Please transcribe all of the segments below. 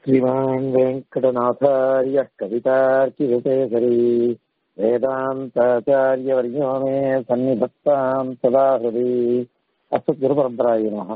श्रीमान् वेङ्कटनाथार्यः कवितार्किविशेषरी वेदान्ताचार्यवर्यो मे सन्निधत्ताम् सदा हृदि அஸ்து குரு பரம்பராய நமக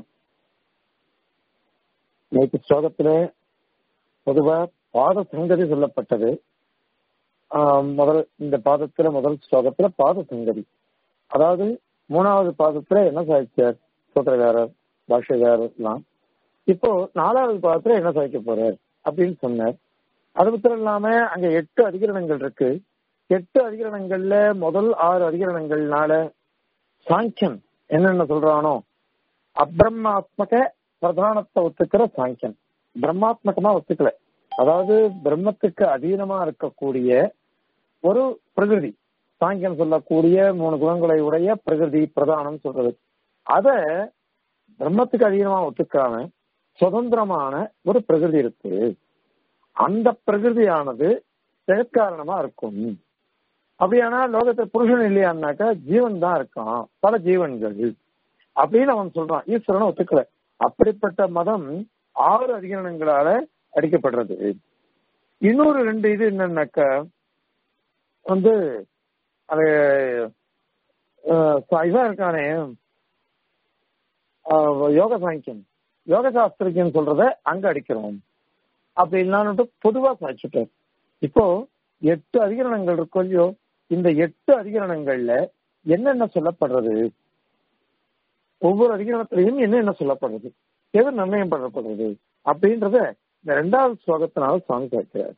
நேற்று ஸ்லோகத்திலே பொதுவா பாத சங்கதி சொல்லப்பட்டது ஆஹ் முதல் இந்த பாதத்துல முதல் ஸ்லோகத்துல பாத சங்கதி அதாவது மூணாவது பாதத்துல என்ன சாதிச்சார் சூத்திரகாரர் பாஷ்யகாரர்லாம் இப்போ நாலாவது பாதத்துல என்ன சாதிக்க போறார் அப்படின்னு சொன்னார் அது மாத்திரம் இல்லாம அங்க எட்டு அதிகரணங்கள் இருக்கு எட்டு அதிகரணங்கள்ல முதல் ஆறு அதிகரணங்கள்னால சாங்கியம் என்னென்ன சொல்றானோ அப்பிரமாத்மக பிரதானத்தை ஒத்துக்கிற சாங்கியம் பிரம்மாத்மகமா ஒத்துக்கல அதாவது பிரம்மத்துக்கு அதீனமா இருக்கக்கூடிய ஒரு பிரகிருதி சாங்கியம் சொல்லக்கூடிய மூணு குணங்களை உடைய பிரகிருதி பிரதானம் சொல்றது அத பிரம்மத்துக்கு அதீனமா ஒத்துக்காம சுதந்திரமான ஒரு பிரகிருதி இருக்கு அந்த பிரகிருதியானது செயற்காரணமா இருக்கும் அப்படியானா லோகத்துல புருஷன் இல்லையான்னாக்கா ஜீவன் தான் இருக்கான் பல ஜீவன்கள் அப்படின்னு அவன் சொல்றான் ஈஸ்வரனை ஒத்துக்கல அப்படிப்பட்ட மதம் ஆறு அதிகரணங்களால அடிக்கப்படுறது இன்னொரு ரெண்டு இது என்னன்னாக்கா வந்து அது இதான் இருக்கானே யோக சாங்கியம் யோக சாஸ்திரியம் சொல்றத அங்க அடிக்கிறோம் அப்படி இல்லான்னு பொதுவா சாய்ச்சிட்டார் இப்போ எட்டு அதிகரணங்கள் இருக்கோ இல்லையோ இந்த எட்டு அதிகரணங்கள்ல என்னென்ன சொல்லப்படுறது ஒவ்வொரு அதிகரணத்திலையும் என்னென்ன சொல்லப்படுறது எது நிர்ணயம் பண்ணப்படுறது அப்படின்றத இந்த ரெண்டாவது ஸ்லோகத்தினால சுவாமி கேட்கிறார்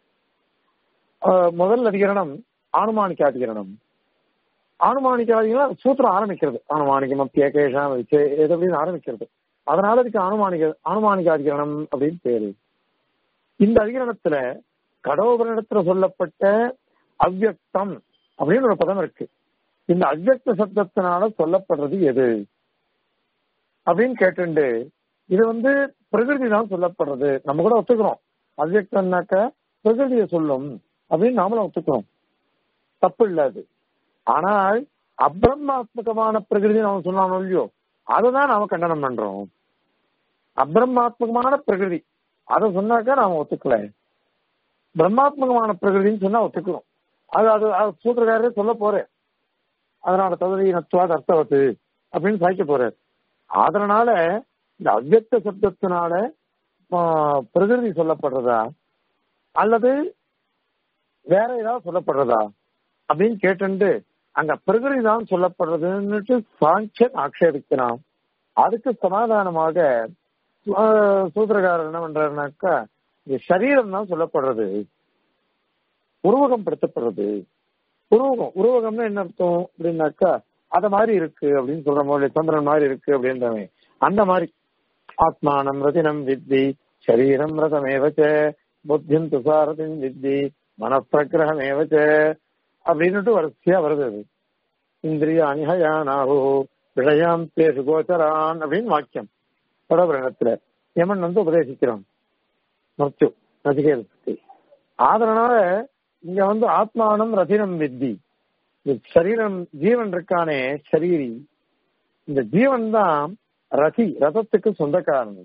முதல் அதிகரணம் ஆனுமானிக்க அதிகரணம் ஆனுமானிக்க அதிகரணம் சூத்திரம் ஆரம்பிக்கிறது ஆனுமானிகம் அப்பியகேஷம் வச்சு எது அப்படின்னு ஆரம்பிக்கிறது அதனால இதுக்கு அனுமானிக அனுமானிக அதிகரணம் அப்படின்னு பேரு இந்த அதிகரணத்துல கடோபரிடத்துல சொல்லப்பட்ட அவ்வக்தம் அப்படின்னு ஒரு பதம் இருக்கு இந்த அவ்வக்த சப்தத்தினால சொல்லப்படுறது எது அப்படின்னு கேட்டுண்டு இது வந்து பிரகிருதி தான் சொல்லப்படுறது நம்ம கூட ஒத்துக்கிறோம் அவ்வக்தம்னாக்க பிரகிருதியை சொல்லும் அப்படின்னு நாமளும் ஒத்துக்கிறோம் தப்பு இல்ல அது ஆனால் அப்ரமாத்மகமான பிரகிருதி நாம சொன்னானோ இல்லையோ அதை தான் நாம கண்டனம் பண்றோம் அப்ரமாத்மகமான பிரகிருதி அதை சொன்னாக்கா நாம ஒத்துக்கல பிரம்மாத்மகமான பிரகிருதின்னு சொன்னா ஒத்துக்கிறோம் அது அது சூத்திரக்காரரே சொல்ல போறேன் அதனால தகுதி நத்துவாத அர்த்தவத்து அப்படின்னு சாய்க்க போறாரு அதனால இந்த அவ்வக்த சப்தத்தினால பிரகிருதி சொல்லப்படுறதா அல்லது வேற ஏதாவது சொல்லப்படுறதா அப்படின்னு கேட்டு அங்க பிரகிருதி தான் சொல்லப்படுறதுன்னுட்டு சாங்கியன் ஆக்ஷேபிக்கிறான் அதுக்கு சமாதானமாக சூத்திரக்காரர் என்ன பண்றாருனாக்கா சரீரம் தான் சொல்லப்படுறது உருவகம் படுத்தப்படுறது உருவகம் உருவகம்னா என்ன அர்த்தம் அப்படின்னாக்கா அத மாதிரி இருக்கு அப்படின்னு சொல்ற போது சந்திரன் மாதிரி இருக்கு அப்படின்றவன் அந்த மாதிரி ஆத்மானம் ரதினம் வித்தி சரீரம் ரதமேவச்ச புத்தியம் துசாரதின் வித்தி மனப்பிரகிரகமேவச்ச அப்படின்னுட்டு வரிசையா வருது அது இந்திரிய அனிஹயானாஹோ விஷயாம் தேசு கோச்சரான் அப்படின்னு வாக்கியம் தொடர்பு யமன் வந்து உபதேசிக்கிறான் மருத்து நதிகேதத்தை அதனால இங்க வந்து ஆத்மானம் ரதினம் வித்தி சரீரம் ஜீவன் இருக்கானே சரீரி இந்த ஜீவன் தான் ரதி ரதத்துக்கு சொந்தக்காரன்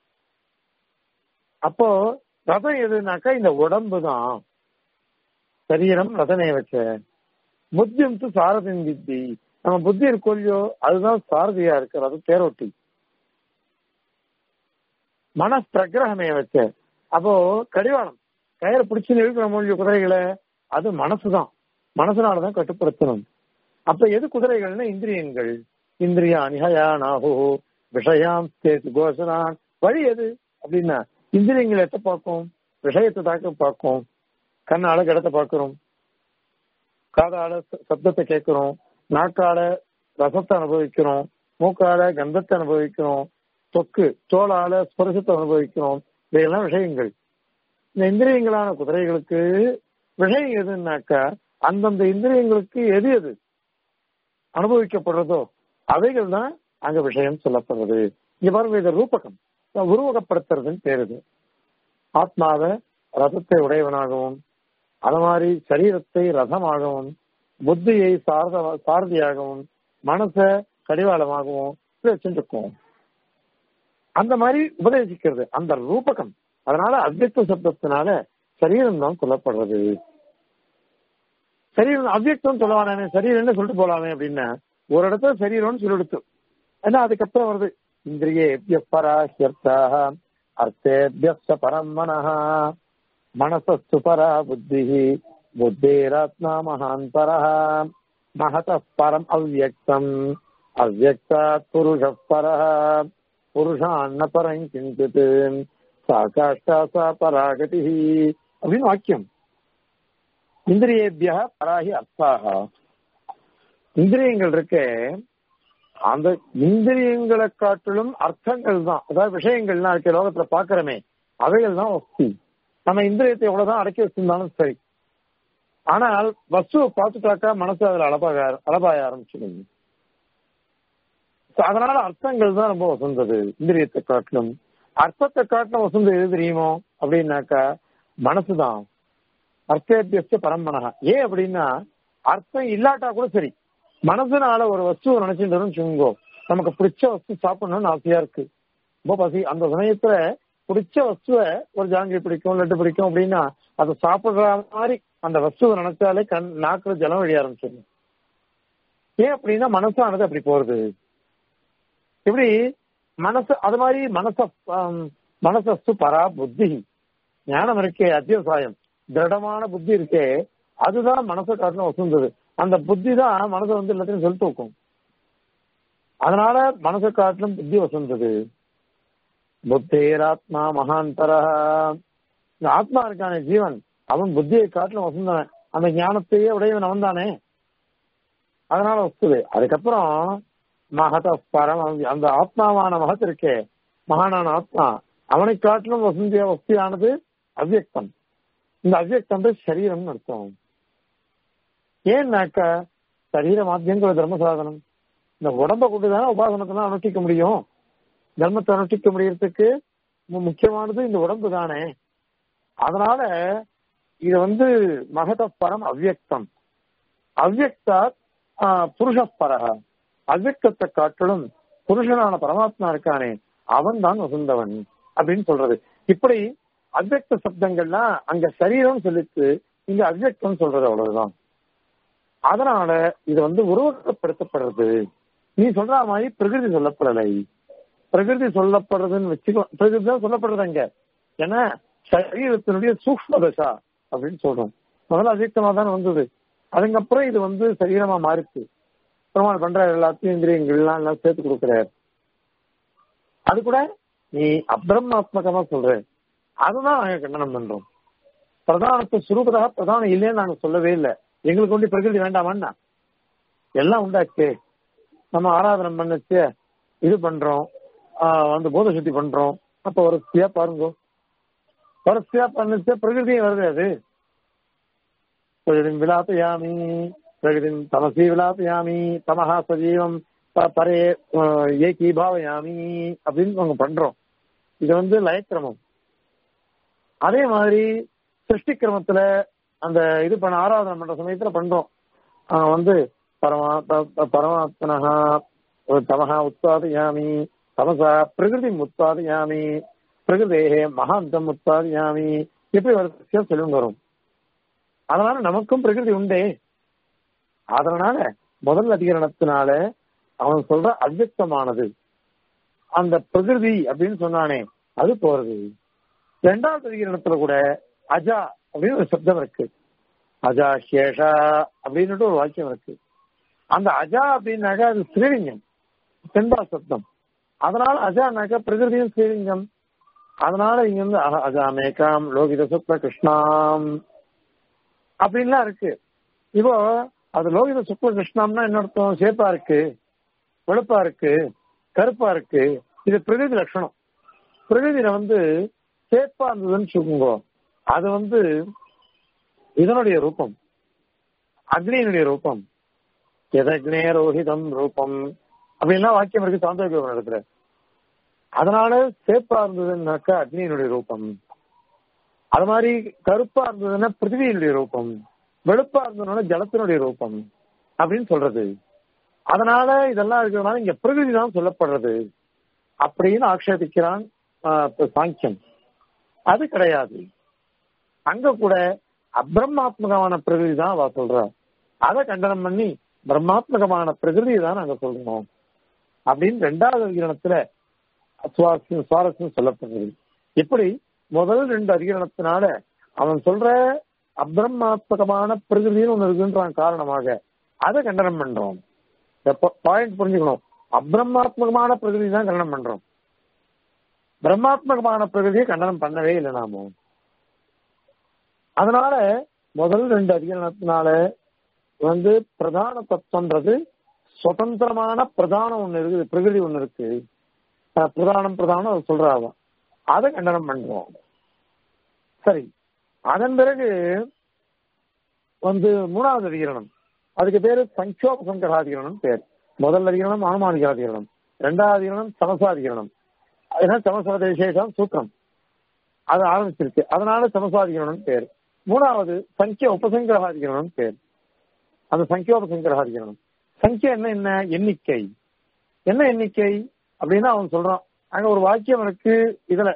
அப்போ ரதம் எதுனாக்கா இந்த உடம்பு தான் சரீரம் ரதனே வச்ச புத்தியம் சாரதின் வித்தி நம்ம புத்தி இருக்கோ இல்லையோ அதுதான் சாரதியா இருக்கு ரத தேரோட்டி மன பிரகிரகமே வச்ச அப்போ கடிவாளம் கயிறை பிடிச்சு இழுக்கிற மொழி குதிரைகளை அது மனசுதான் மனசுனாலதான் கட்டுப்படுத்தணும் அப்ப எது குதிரைகள்னா இந்திரியங்கள் இந்திரியா அனிஹயா நாகோ விஷயாம் சேத்து கோஷனான் வழி எது அப்படின்னா இந்திரியங்கள் எத்த பார்க்கும் விஷயத்தை தாக்க பார்க்கும் கண்ணால கிடத்தை பார்க்கிறோம் காதால சப்தத்தை கேட்கிறோம் நாக்கால ரசத்தை அனுபவிக்கிறோம் மூக்கால கந்தத்தை அனுபவிக்கிறோம் தொக்கு தோளால ஸ்பரிசத்தை அனுபவிக்கிறோம் இவையெல்லாம் விஷயங்கள் இந்த இந்திரியங்களான குதிரைகளுக்கு விஷயம் எதுனாக்கா அந்தந்த இந்திரியங்களுக்கு எது எது அனுபவிக்கப்படுறதோ அவைகள் தான் அங்க விஷயம் சொல்லப்படுறது இங்க பாருங்க இது ரூபகம் உருவகப்படுத்துறதுன்னு பேருது ஆத்மாவை ரதத்தை உடையவனாகவும் அது மாதிரி சரீரத்தை ரதமாகவும் புத்தியை சாரத சாரதியாகவும் மனச கடிவாளமாகவும் வச்சுருக்கோம் அந்த மாதிரி உபதேசிக்கிறது அந்த ரூபகம் அதனால அவ்வக்த சப்தத்தினால சரீரம் தான் சொல்லப்படுறது சரீரம் அவ்வக்தம் சொல்லவானே சரீரம்னு சொல்லிட்டு போலாமே அப்படின்னா ஒரு இடத்துல சரீரம்னு சொல்லிடுத்து ஏன்னா அதுக்கப்புறம் வருது இந்திரியேபிய பராஹ்யர்த்தாக அர்த்தேபிய பரம் மனஹ மனசஸ்து பரா புத்தி புத்தேராத்மா மகான் பரஹ மகத பரம் அவ்வக்தம் அவ்வக்தாத் புருஷ பரஹ புருஷான்ன பரம் கிஞ்சித் சா காஷ்டா சா பராகதி அப்படின்னு வாக்கியம் இந்திரியேபிய பராகி அர்த்தாக இந்திரியங்கள் இருக்க அந்த இந்திரியங்களை காட்டிலும் அர்த்தங்கள் தான் அதாவது விஷயங்கள்லாம் இருக்க லோகத்துல பாக்குறமே அவைகள் தான் வஸ்து நம்ம இந்திரியத்தை எவ்வளவுதான் அடக்கி வச்சிருந்தாலும் சரி ஆனால் வஸ்துவை பார்த்துட்டாக்கா மனசு அதுல அளபாக அளபாய ஆரம்பிச்சிடுங்க அதனால அர்த்தங்கள் தான் ரொம்ப வசந்தது இந்திரியத்தை காட்டிலும் அர்த்தத்தை காட்டிலும் வசந்தது எது தெரியுமோ அப்படின்னாக்கா மனசுதான் அர்த்தேபியஸ்த பரம்பனகா ஏன் அப்படின்னா அர்த்தம் இல்லாட்டா கூட சரி மனசுனால ஒரு வஸ்துவை நினைச்சுட்டு வச்சுங்கோ நமக்கு பிடிச்ச வஸ்து சாப்பிடணும்னு ஆசையா இருக்கு ரொம்ப பசி அந்த சமயத்துல பிடிச்ச வஸ்துவை ஒரு ஜாங்கிரி பிடிக்கும் லட்டு பிடிக்கும் அப்படின்னா அதை சாப்பிடுற மாதிரி அந்த வஸ்துவை நினைச்சாலே கண் நாக்குல ஜலம் வழிய ஆரம்பிச்சிடும் ஏன் அப்படின்னா மனசானது அப்படி போறது இப்படி மனசு அது மாதிரி மனச மனசஸ்து பரா புத்தி ஞானம் இருக்கே அத்தியவசாயம் திருடமான புத்தி இருக்கே அதுதான் மனசை காட்டிலும் வசந்தது அந்த புத்தி தான் மனசை வந்து எல்லாத்தையும் சொல்லி தூக்கும் அதனால மனசை காட்டிலும் புத்தி வசந்தது புத்தேராத்மா மகாந்தரா இந்த ஆத்மா இருக்கானே ஜீவன் அவன் புத்தியை காட்டிலும் வசந்தவன் அந்த ஞானத்தையே உடையவன் அவன் தானே அதனால வசது அதுக்கப்புறம் மகத பரம் அந்த ஆத்மாவான மகத் இருக்கே மகானான ஆத்மா அவனை காட்டிலும் வசந்திய வஸ்தியானது அவ்வியக்தம் இந்த அவ்வியக்தம் சரீரம்னு அர்த்தம் ஏன்னாக்கா சரீர மாத்தியங்கிற தர்ம சாதனம் இந்த உடம்ப கொண்டுதானே உபாசனத்தை அனுஷ்டிக்க முடியும் தர்மத்தை அனுஷ்டிக்க முடியறதுக்கு முக்கியமானது இந்த உடம்பு தானே அதனால இது வந்து மகத பரம் அவ்வியக்தம் அவ்வியக்தா புருஷப்பரக அவ்வியக்தத்தை காட்டிலும் புருஷனான பரமாத்மா இருக்கானே அவன் தான் வசந்தவன் அப்படின்னு சொல்றது இப்படி அவ்வக்த சப்தங்கள்லாம் அங்க சரீரம் சொல்லிட்டு இங்க அவ்வக்தம் சொல்றது அவ்வளவுதான் அதனால இது வந்து உருவகப்படுத்தப்படுறது நீ சொல்ற மாதிரி பிரகிருதி சொல்லப்படலை பிரகிருதி சொல்லப்படுறதுன்னு வச்சுக்கோ பிரகிருதி தான் சொல்லப்படுறது அங்க ஏன்னா சரீரத்தினுடைய சூக்ம தசா அப்படின்னு சொல்றோம் முதல்ல அவ்வியக்தமா தான் வந்தது அதுக்கப்புறம் இது வந்து சரீரமா மாறிச்சு பெருமாள் பண்ற எல்லாத்தையும் இந்திரியங்கள்லாம் எல்லாம் சேர்த்து கொடுக்குறாரு அது கூட நீ அப்ரமாத்மகமா சொல்ற அதுதான் நாங்க கண்டனம் பண்றோம் பிரதானத்தை சுரூபதாக பிரதானம் இல்லைன்னு நாங்க சொல்லவே இல்லை எங்களுக்கு ஒண்டி பிரகிருதி வேண்டாமான்னா எல்லாம் உண்டாச்சு நம்ம ஆராதனை பண்ணுச்சு இது பண்றோம் வந்து போத சுத்தி பண்றோம் அப்ப வரிசையா பாருங்க வரிசையா பண்ணுச்சு பிரகிருதியும் வருது அது பிரகிருதி விலாப்பயாமி பிரகிருதி தமசி விலாப்பயாமி தமஹா சஜீவம் பரே ஏகி பாவயாமி அப்படின்னு நாங்க பண்றோம் இது வந்து லயக்கிரமம் அதே மாதிரி சிருஷ்டி கிரமத்துல அந்த இது பண்ண ஆராதனை பண்ற சமயத்துல பண்றோம் வந்து பரமா பரமாத்மனஹா தமஹா உத்பாதயாமி தமசா பிரகிருதி உத்பாதயாமி பிரகிருதேகே மகாந்தம் உத்பாதயாமி இப்படி வரிசையா சொல்லும் வரும் அதனால நமக்கும் பிரகிருதி உண்டே அதனால முதல் அதிகரணத்தினால அவன் சொல்ற அவ்வக்தமானது அந்த பிரகிருதி அப்படின்னு சொன்னானே அது போறது ரெண்டாவது அதிகரணத்துல கூட அஜா அப்படின்னு ஒரு சப்தம் இருக்கு அஜா சேஷா அப்படின்னு ஒரு வாக்கியம் இருக்கு அந்த அஜா அப்படின்னாக்கா அது ஸ்ரீலிங்கம் செண்டா சப்தம் அதனால அஜானாக்கா பிரகிருதியும் ஸ்ரீலிங்கம் அதனால இங்க வந்து அஜா மேகாம் லோகித சுக்ல கிருஷ்ணாம் அப்படின்லாம் இருக்கு இப்போ அது லோகித சுக்ல கிருஷ்ணாம்னா என்ன அர்த்தம் சேப்பா இருக்கு வெளுப்பா இருக்கு கருப்பா இருக்கு இது பிரகிருதி லட்சணம் பிரகிருதியில வந்து சேப்பா இருந்ததுன்னு சொல்லுங்க அது வந்து இதனுடைய ரூபம் அக்னியினுடைய ரூபம் எதக்னே ரோஹிதம் ரூபம் அப்படின்லாம் வாக்கியம் இருக்கு சாந்தோக்கியம் இடத்துல அதனால சேப்பா இருந்ததுன்னாக்கா அக்னியினுடைய ரூபம் அது மாதிரி கருப்பா இருந்ததுன்னா பிருத்திவியினுடைய ரூபம் வெளுப்பா இருந்ததுனால ஜலத்தினுடைய ரூபம் அப்படின்னு சொல்றது அதனால இதெல்லாம் இருக்கிறதுனால இங்க பிரகிருதி தான் சொல்லப்படுறது அப்படின்னு ஆக்ஷேபிக்கிறான் சாங்கியம் அது கிடையாது அங்க கூட அப்பிரமாத்மகமான பிரகிருதி தான் அவ சொல்றா அதை கண்டனம் பண்ணி பிரம்மாத்மகமான பிரகிருதி தான் நாங்க சொல்றோம் அப்படின்னு ரெண்டாவது அதிகரணத்துல சுவாரஸ்யம் சுவாரஸ்யம் சொல்லப்படுகிறது எப்படி முதல் ரெண்டு அதிகரணத்தினால அவன் சொல்ற அப்பிரமாத்மகமான பிரகிருதின்னு ஒண்ணு இருக்குன்றான் காரணமாக அதை கண்டனம் பண்றோம் பாயிண்ட் புரிஞ்சுக்கணும் அப்பிரமாத்மகமான பிரகிருதி தான் கண்டனம் பண்றோம் பிரம்மாத்மகமான பிரகிருதியை கண்டனம் பண்ணவே இல்லை நாம அதனால முதல் ரெண்டு அதிகரணத்தினால வந்து பிரதான தத்துவன்றது சுதந்திரமான பிரதானம் ஒண்ணு இருக்குது பிரகிருதி ஒண்ணு இருக்கு அஹ் பிரதானம் பிரதானம் அது சொல்றாங்க அதை கண்டனம் பண்றோம் சரி அதன் பிறகு வந்து மூணாவது அதிகரணம் அதுக்கு பேரு சங்கோபசங்கராதிகரணம் பேர் முதல் அதிகரணம் அனுமானிகாதிகரணம் இரண்டாவது அதிகரணம் சமசாதிகரணம் அதுனா சமசவதேசேஷம் சூத்திரம் அது ஆரம்பிச்சிருக்கு அதனால சமசாதிகரணம் பேர் மூணாவது சங்கிய உபசங்கிரகாதிகரணம் பேர் அந்த சங்கியோபசங்கிரகாதிகரணம் சங்கியா என்ன என்ன எண்ணிக்கை என்ன எண்ணிக்கை அப்படின்னா அவன் சொல்றான் அங்க ஒரு வாக்கியம் இருக்கு இதுல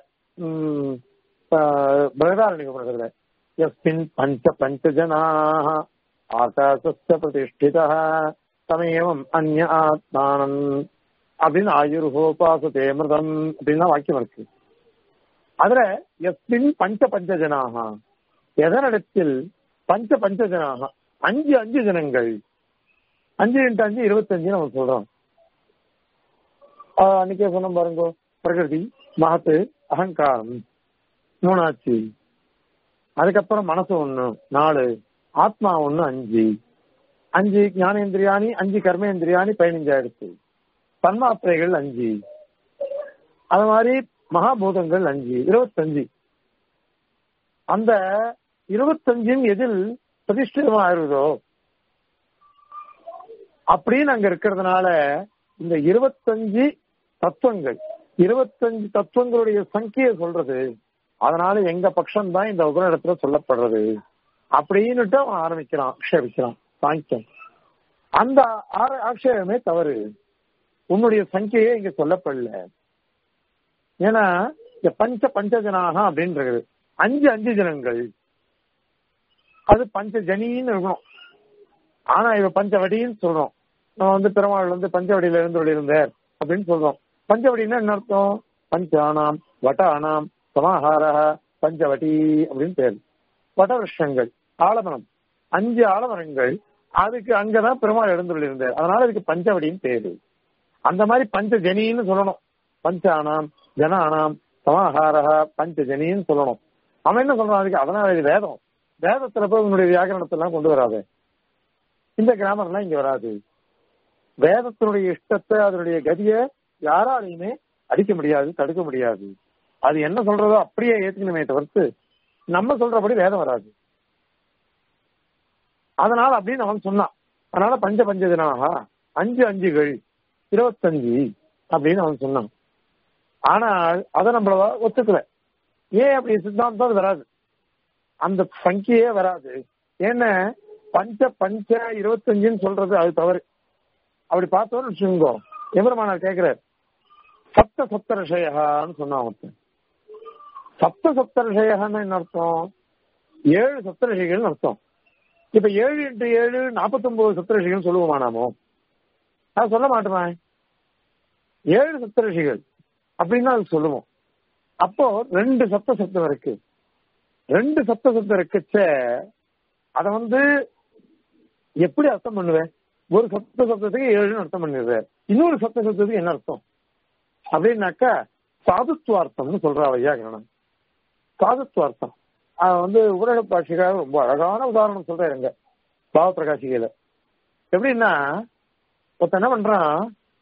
பிரகதாரணிகப்படுறதுல எஸ்மின் பஞ்ச பஞ்சஜனாக ஆகாசஸ்ய பிரதிஷ்டிதா தமேவம் அந்நிய ஆத்மானம் அப்படின்னு ஆயுர்ஹோபாசதே மிருதம் அப்படின்னு வாக்கியம் இருக்கு அதுல எஸ்மின் பஞ்ச பஞ்சஜனாக எதனிடத்தில் பஞ்ச பஞ்சஜனாக அஞ்சு அஞ்சு ஜனங்கள் அஞ்சு இன்ட்டு அஞ்சு இருபத்தஞ்சு நம்ம சொல்றோம் அன்னைக்கே சொன்ன பாருங்க பிரகிருதி மகத்து அகங்காரம் மூணாச்சு அதுக்கப்புறம் மனசு ஒண்ணு நாலு ஆத்மா ஒண்ணு அஞ்சு அஞ்சு ஞானேந்திரியானி அஞ்சு கர்மேந்திரியானி பதினஞ்சாயிரத்து தன்மாத்திரைகள் அஞ்சு அது மாதிரி மகாபூதங்கள் அஞ்சு இருபத்தஞ்சு அந்த இருபத்தஞ்சின் எதில் பிரதிஷ்டிதமா ஆயிருதோ அப்படின்னு அங்க இருக்கிறதுனால இந்த இருபத்தஞ்சு தத்துவங்கள் இருபத்தஞ்சு தத்துவங்களுடைய சங்கிய சொல்றது அதனால எங்க பட்சம் தான் இந்த உபநிடத்துல சொல்லப்படுறது அப்படின்னுட்டு அவன் ஆரம்பிக்கிறான் ஆக்ஷேபிக்கிறான் சாங்கியம் அந்த ஆக்ஷேபமே தவறு உன்னுடைய சங்கியே இங்க சொல்லப்படல ஏன்னா இந்த பஞ்ச பஞ்சஜனாக அப்படின்றது அஞ்சு அஞ்சு ஜனங்கள் அது பஞ்ச ஜனின்னு இருக்கணும் ஆனா இவ பஞ்சவடின்னு சொல்றோம் நம்ம வந்து பெருமாள் வந்து பஞ்சவடியில இருந்து இருந்தார் அப்படின்னு சொல்றோம் பஞ்சவடினா என்ன அர்த்தம் பஞ்சானாம் வட்டானாம் சமாஹார பஞ்சவடி அப்படின்னு பேர் வடவிருஷங்கள் ஆலமரம் அஞ்சு ஆலமரங்கள் அதுக்கு அங்கதான் பெருமாள் எழுந்துள்ள இருந்தார் அதனால அதுக்கு பஞ்சவடின்னு பேரு அந்த மாதிரி பஞ்ச ஜனின்னு சொல்லணும் பஞ்சானாம் ஜனானாம் சமாஹார பஞ்ச ஜனின்னு சொல்லணும் அவன் என்ன சொல்றான் அதுக்கு அதனால இது வேதம் வேதத்துல போய் உன்னுடைய வியாகரணத்தெல்லாம் கொண்டு வராது இந்த கிராமர்லாம் இங்க வராது வேதத்தினுடைய இஷ்டத்தை அதனுடைய கதியை யாராலையுமே அடிக்க முடியாது தடுக்க முடியாது அது என்ன சொல்றதோ அப்படியே ஏத்துக்கணுமே தவிர்த்து நம்ம சொல்றபடி வேதம் வராது அதனால அப்படின்னு அவன் சொன்னான் அதனால பஞ்ச பஞ்சதினாக அஞ்சு அஞ்சுகள் இருபத்தஞ்சு அப்படின்னு அவன் சொன்னான் ஆனால் அதை நம்மள ஒத்துக்கல ஏன் அப்படி சித்தாந்தம் அது வராது அந்த சங்கியே வராது ஏன்னா பஞ்ச பஞ்ச இருபத்தஞ்சுன்னு சொல்றது அது தவறு அப்படி பார்த்தோம்னு வச்சுக்கோங்க எம்பெருமானார் கேட்கிறார் சப்த சப்த ரிஷயான்னு சொன்னான் ஒருத்தன் சப்த சப்த ரிஷயன்னு என்ன அர்த்தம் ஏழு சப்த ரிஷிகள்னு அர்த்தம் இப்ப ஏழு இன்ட்டு ஏழு நாற்பத்தி ஒன்பது சப்த ரிஷிகள் சொல்லுவோமா நாமோ நான் சொல்ல மாட்டோமே ஏழு சப்த ரிஷிகள் அப்படின்னு அது சொல்லுவோம் அப்போ ரெண்டு சப்த சப்தம் இருக்கு ரெண்டு சப்த சப்தம் இருக்கச்ச அத வந்து எப்படி அர்த்தம் பண்ணுவேன் ஒரு சப்த சப்தத்துக்கு ஏழுன்னு அர்த்தம் பண்ணிடுவேன் இன்னொரு சப்த சப்தத்துக்கு என்ன அர்த்தம் அப்படின்னாக்கா சாதுத்வார்த்தம்னு சொல்றா வையாகரணம் சாதுத்வார்த்தம் வந்து உலக பாஷிகாக ரொம்ப அழகான உதாரணம் சொல்றாருங்க பாவ பிரகாசிகையில எப்படின்னா ஒருத்த என்ன பண்றான்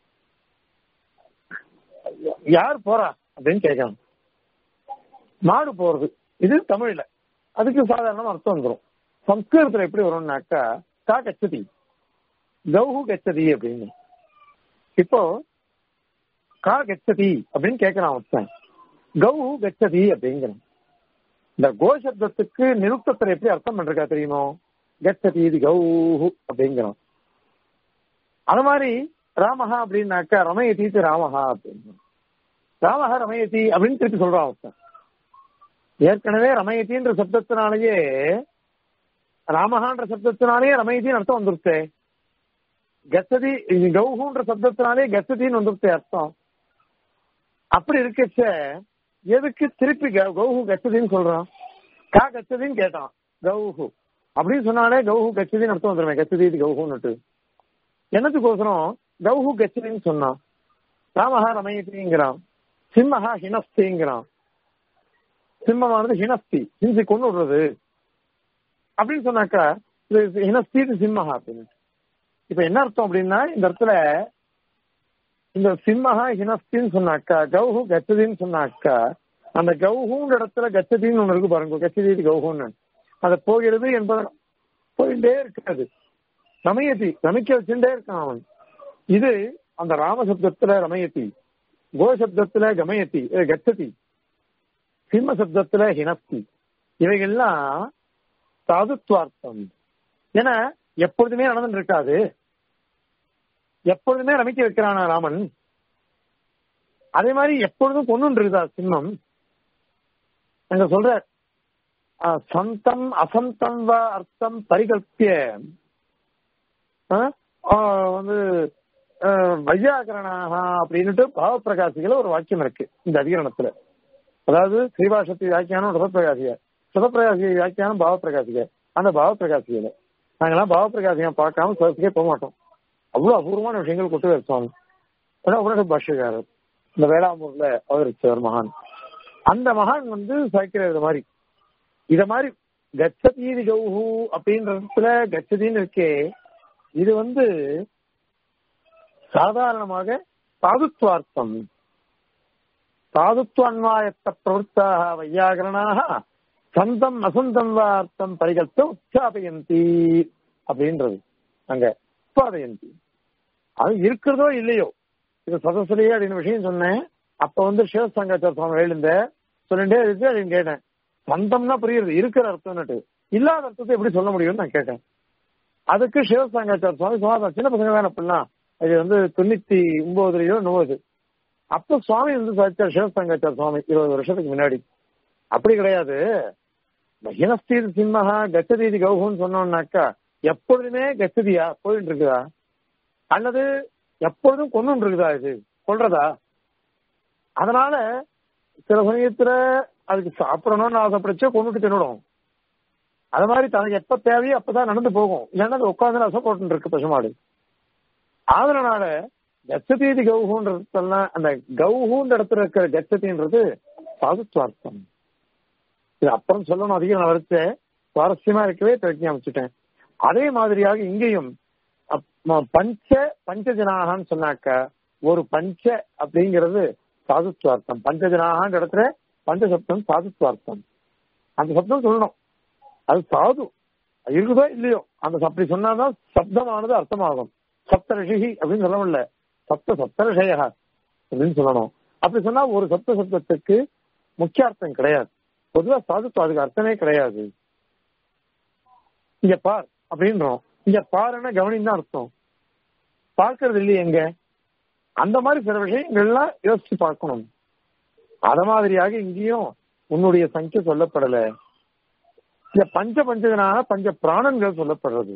யார் போறா அப்படின்னு கேட்கணும் மாடு போறது இது தமிழ்ல அதுக்கு சாதாரண அர்த்தம் வந்துடும் சம்ஸ்கிருதத்துல எப்படி வரும்னாக்கா கா கச்சதி கௌஹு கச்சதி அப்படின்னு இப்போ கா கச்சதி அப்படின்னு கேட்கிறான் ஒருத்தன் கௌஹு கச்சதி அப்படிங்கிறான் இந்த கோசப்தத்துக்கு நிருப்தத்துல எப்படி அர்த்தம் பண்றா தெரியுமோ கச்சதி இது கௌஹு அப்படிங்கிறான் அது மாதிரி ராமஹா அப்படின்னாக்கா ரமயதி ராமஹா அப்படின்னு ராமஹா ரமயதி அப்படின்னு திருப்பி சொல்றான் ஒருத்தன் ஏற்கனவே ரமயத்தின்ற சப்தத்தினாலேயே ராமஹான்ற சப்தத்தினாலேயே ரமயத்தின் அர்த்தம் வந்துருச்சே கச்சதி கௌஹுன்ற சப்தத்தினாலே கச்சதின்னு வந்துருச்சே அர்த்தம் அப்படி இருக்கச்ச எதுக்கு திருப்பி க- கௌஹு கச்சதின்னு சொல்றான் கா கச்சதின்னு கேட்டான் கௌஹு அப்படின்னு சொன்னாலே கௌஹு கச்சதின்னு அர்த்தம் வந்துருமே கச்சதி இது கௌஹுன்னுட்டு என்னத்துக்கோசரம் கௌஹு கச்சதின்னு சொன்னான் ராமஹா ரமயத்திங்கிறான் சிம்மஹா ஹினஸ்திங்கிறான் சிம்மமானது ஹினஸ்தி ஹிம்சி கொண்டு விடுறது அப்படின்னு சொன்னாக்கா இது ஹினஸ்தி இது சிம்மஹா அப்படின்னு இப்ப என்ன அர்த்தம் அப்படின்னா இந்த இடத்துல இந்த சிம்மஹா ஹினஸ்தின்னு சொன்னாக்கா கௌஹு கச்சதின்னு சொன்னாக்கா அந்த கௌஹுன்ற இடத்துல கச்சதின்னு ஒண்ணு இருக்கு பாருங்க கச்சதி இது கௌஹுன்னு அது போகிறது என்பது போயிட்டே இருக்காது ரமயத்தி ரமிக்க வச்சுட்டே இருக்கான் அவன் இது அந்த ராமசப்தத்துல ரமயத்தி கோசப்தத்துல கமயத்தி அஹ் கச்சதி சிம்ம சப்தத்துல ஹினஸ்தி இவைகள்லாம் சாதுத்வார்த்தம் ஏன்னா எப்பொழுதுமே நடந்துட்டு இருக்காது எப்பொழுதுமே ரமிக்க வைக்கிறானா ராமன் அதே மாதிரி எப்பொழுதும் கொண்டு இருக்குதா சிம்மம் அங்க சொல்ற அஹ், சந்தம் அசந்தம் வ அர்த்தம் பரிகல்பிய அஹ், அஹ், வந்து அஹ், வையாகரணாக அப்படின்னுட்டு பாவப்பிரகாசிகள ஒரு வாக்கியம் இருக்கு இந்த அதிகரணத்துல அதாவது ஸ்ரீபாஷத்தி வியாக்கியானம் ரசப்பிரகாசிக சுதப்பிரகாசிக வியாக்கியானம் பாவப்பிரகாசிக அந்த பாவப்பிரகாசிகளை நாங்கெல்லாம் பாவப்பிரகாசிகம் பார்க்காம சதத்துக்கே போக மாட்டோம் அவ்வளவு அபூர்வமான விஷயங்கள் கொண்டு வச்சோம் உடனே பாஷ்யக்காரர் இந்த வேளாமூர்ல அவதரிச்சவர் மகான் அந்த மகான் வந்து சாய்க்கிற இது மாதிரி இத மாதிரி கச்சதீதி கௌஹு அப்படின்றதுல கச்சதின்னு இருக்கே இது வந்து சாதாரணமாக சாதுத்வார்த்தம் சாதுத்வன்வாயத்த பிரவృత్తాः வையாகரணாக சந்தம் அசந்தம் வா அர்த்தம் பரிகல்ப உச்சாபயந்தி அப்படின்றது அங்க உற்பாதயந்தி அது இருக்கிறதோ இல்லையோ இது சதஸ்வலியே அப்படின்னு விஷயம் சொன்னேன் அப்ப வந்து சிவசங்காச்சார சுவாமி எழுந்த சொல்லிட்டே இருக்கு அப்படின்னு கேட்டேன் சந்தம்னா புரியுது இருக்கிற அர்த்தம்னுட்டு இல்லாத அர்த்தத்தை எப்படி சொல்ல முடியும்னு நான் கேட்டேன் அதுக்கு சிவசங்காச்சார சுவாமி சுமார் சின்ன பசங்க தானே அப்படிலாம் இது வந்து தொண்ணூத்தி ஒன்பதுலயோ நூறு அப்ப சுவாமி வந்து சாச்சார் சிவசங்காச்சார சுவாமி இருபது வருஷத்துக்கு முன்னாடி அப்படி கிடையாது ஹினஸ்தீதி சிம்மஹா கச்சதீதி கௌஹுன்னு சொன்னோம்னாக்கா எப்பொழுதுமே கச்சதியா போயிட்டு இருக்குதா அல்லது எப்பொழுதும் கொண்டு இருக்குதா இது கொள்றதா அதனால சில சமயத்துல அதுக்கு சாப்பிடணும்னு ஆசைப்படுச்சே கொண்டுட்டு தின்னுடும் அது மாதிரி தனக்கு எப்ப தேவையோ அப்பதான் நடந்து போகும் இல்லைன்னா அது உட்காந்து ரசம் போட்டு இருக்கு பசுமாடு அதனால கச்சதீதி கௌஹுன்றதெல்லாம் அந்த கௌஹுன்ற இடத்துல இருக்கிற கச்சதின்றது சாதுத்வார்த்தம் இது அப்புறம் சொல்லணும் அதிகம் நான் வரைச்ச சுவாரஸ்யமா இருக்கவே பிரஜாமிச்சுட்டேன் அதே மாதிரியாக இங்கேயும் அப்- ம- பஞ்ச பஞ்சஜனாகன்னு சொன்னாக்க ஒரு பஞ்ச அப்படிங்கிறது சாதுத்வார்த்தம் பஞ்சஜனாகன்ற இடத்துல பஞ்சசப்தம் சாதுத்வார்த்தம் அந்த சப்தம் சொல்லணும் அது சாது அது இருக்குதோ இல்லையோ அந்த சப்~ அப்படி சொன்னாதான் சப்தமானது அர்த்தமாகும் சப்த ரிஷி அப்படின்னு சொல்ல முடியல சப்த சப்த ரிஷய அப்படின்னு சொல்லணும் அப்படி சொன்னா ஒரு சப்த சப்தத்துக்கு முக்கிய அர்த்தம் கிடையாது பொதுவா சாதுத்வம் அதுக்கு அர்த்தமே கிடையாது இங்க பார் அப்படின்றோம் இங்க பாருன்னா கவனின்னு தான் அர்த்தம் பார்க்கறது இல்லையே எங்க அந்த மாதிரி சில விஷயங்கள்லாம் யோசிச்சு பார்க்கணும் அத மாதிரியாக இங்கேயும் உன்னுடைய சங்கிய சொல்லப்படல இந்த பஞ்ச பஞ்சகனாக பஞ்ச பிராணன்கள் சொல்லப்படுறது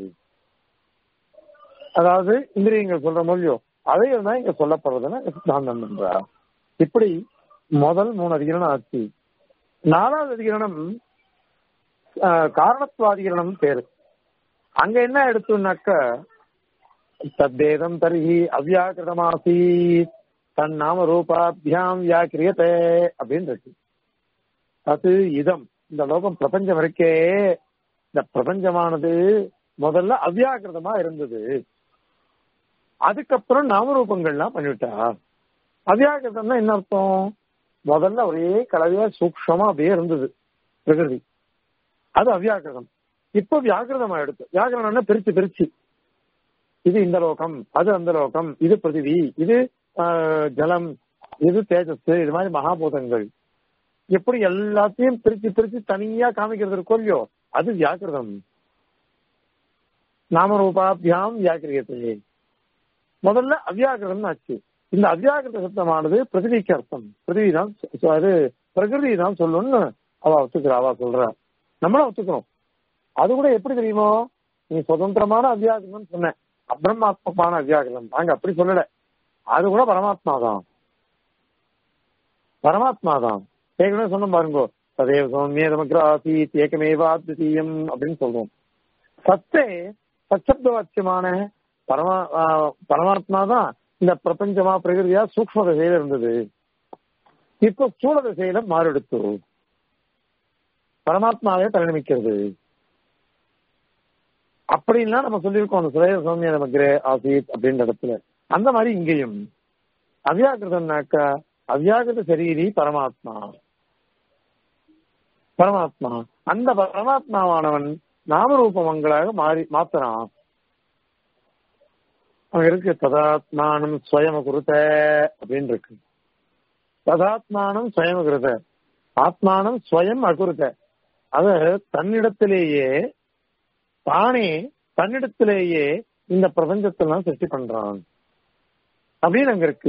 அதாவது இந்திரியங்கள் சொல்ற மொழியோ அதே தான் இங்க சொல்லப்படுறதுன்னா சித்தாந்தம் என்றா இப்படி முதல் மூணு அதிகரணம் ஆச்சு நாலாவது அதிகரணம் ஆஹ், காரணத்துவாதிகரணம் பேரு அங்க என்ன எடுத்தோம்னாக்க தத்தேதம் தர்ஹி அவ்யாக்கிருதமாசி தன் நாம ரூபாபியாம் வியாக்கிரியதே அப்படின்னு இருக்கு அது இதம் இந்த லோகம் பிரபஞ்சம் இருக்கே இந்த பிரபஞ்சமானது முதல்ல அவ்யாக்கிருதமா இருந்தது அதுக்கப்புறம் நாமரூபங்கள்லாம் பண்ணிவிட்டா அவ்யாக்கிருதம்னா என்ன அர்த்தம் முதல்ல ஒரே கலவையா சூக்ஷமா அப்படியே இருந்தது பிரகிருதி அது அவ்யாக்கிருதம் இப்போ வியாக்கிருதம் ஆயிடுச்சு வியாக்கிரணம்னா பிரிச்சு பிரிச்சு இது இந்த லோகம் அது அந்த லோகம் இது பிருத்திவி இது ஆஹ், ஜலம் இது தேஜஸ் இது மாதிரி மகாபூதங்கள் எப்படி எல்லாத்தையும் பிரிச்சு பிரிச்சு தனியா காமிக்கிறது இருக்கோ இல்லையோ அது வியாக்கிருதம் நாமரூபாபியாம் வியாக்கிரியத்தை முதல்ல அவ்யாக்கிரதம் ஆச்சு இந்த அவ்யாக்கிருத சப்தமானது பிருத்திவிக்கு அர்த்தம் பிருத்திவி தான் சொ- அது பிரகிருதி தான் சொல்லணும்னு அவ ஒத்துக்கிறா அவ சொல்றா நம்மளும் ஒத்துக்கிறோம் அது கூட எப்படி தெரியுமோ நீ சுதந்திரமான அத்தியாகம்னு சொன்ன அப்ரமாத்மமான அத்தியாகம் நாங்க அப்படி சொல்லல அது கூட பரமாத்மா தான் பரமாத்மா தான் ஏற்கனவே சொன்ன பாருங்க ததேவ சௌமிய நமக்கு ஆசீத் ஏகமேவா அத்விதீயம் அப்படின்னு சொல்றோம் சத்தே சச்சப்த வாக்கியமான பரமா ஆஹ் பரமாத்மா தான் இந்த பிரபஞ்சமா பிரகிருதியா சூக்ம திசையில இருந்தது இப்போ ஸ்தூல திசையில மாறெடுத்து பரமாத்மாவே பரிணமிக்கிறது அப்படின்லாம் நம்ம சொல்லியிருக்கோம் அந்த சுரேஷ சௌமிய நமக்கு ஆசீத் அப்படின்ற இடத்துல அந்த மாதிரி இங்கேயும் அவ்யாகிருதம்னாக்கா அவ்யாகிருத சரீரி பரமாத்மா பரமாத்மா அந்த பரமாத்மாவானவன் நாமரூபமங்களாக மாறி மாத்துறான் அவன் இருக்கு ததாத்மானம் ஸ்வயம் குருத அப்படின்னு இருக்கு ததாத்மானம் ஸ்வயம் குருத ஆத்மானம் ஸ்வயம் அகுருத அது தன்னிடத்திலேயே தானே தன்னிடத்திலேயே இந்த பிரபஞ்சத்தெல்லாம் சிருஷ்டி பண்றான் அப்படின்னு அங்க இருக்கு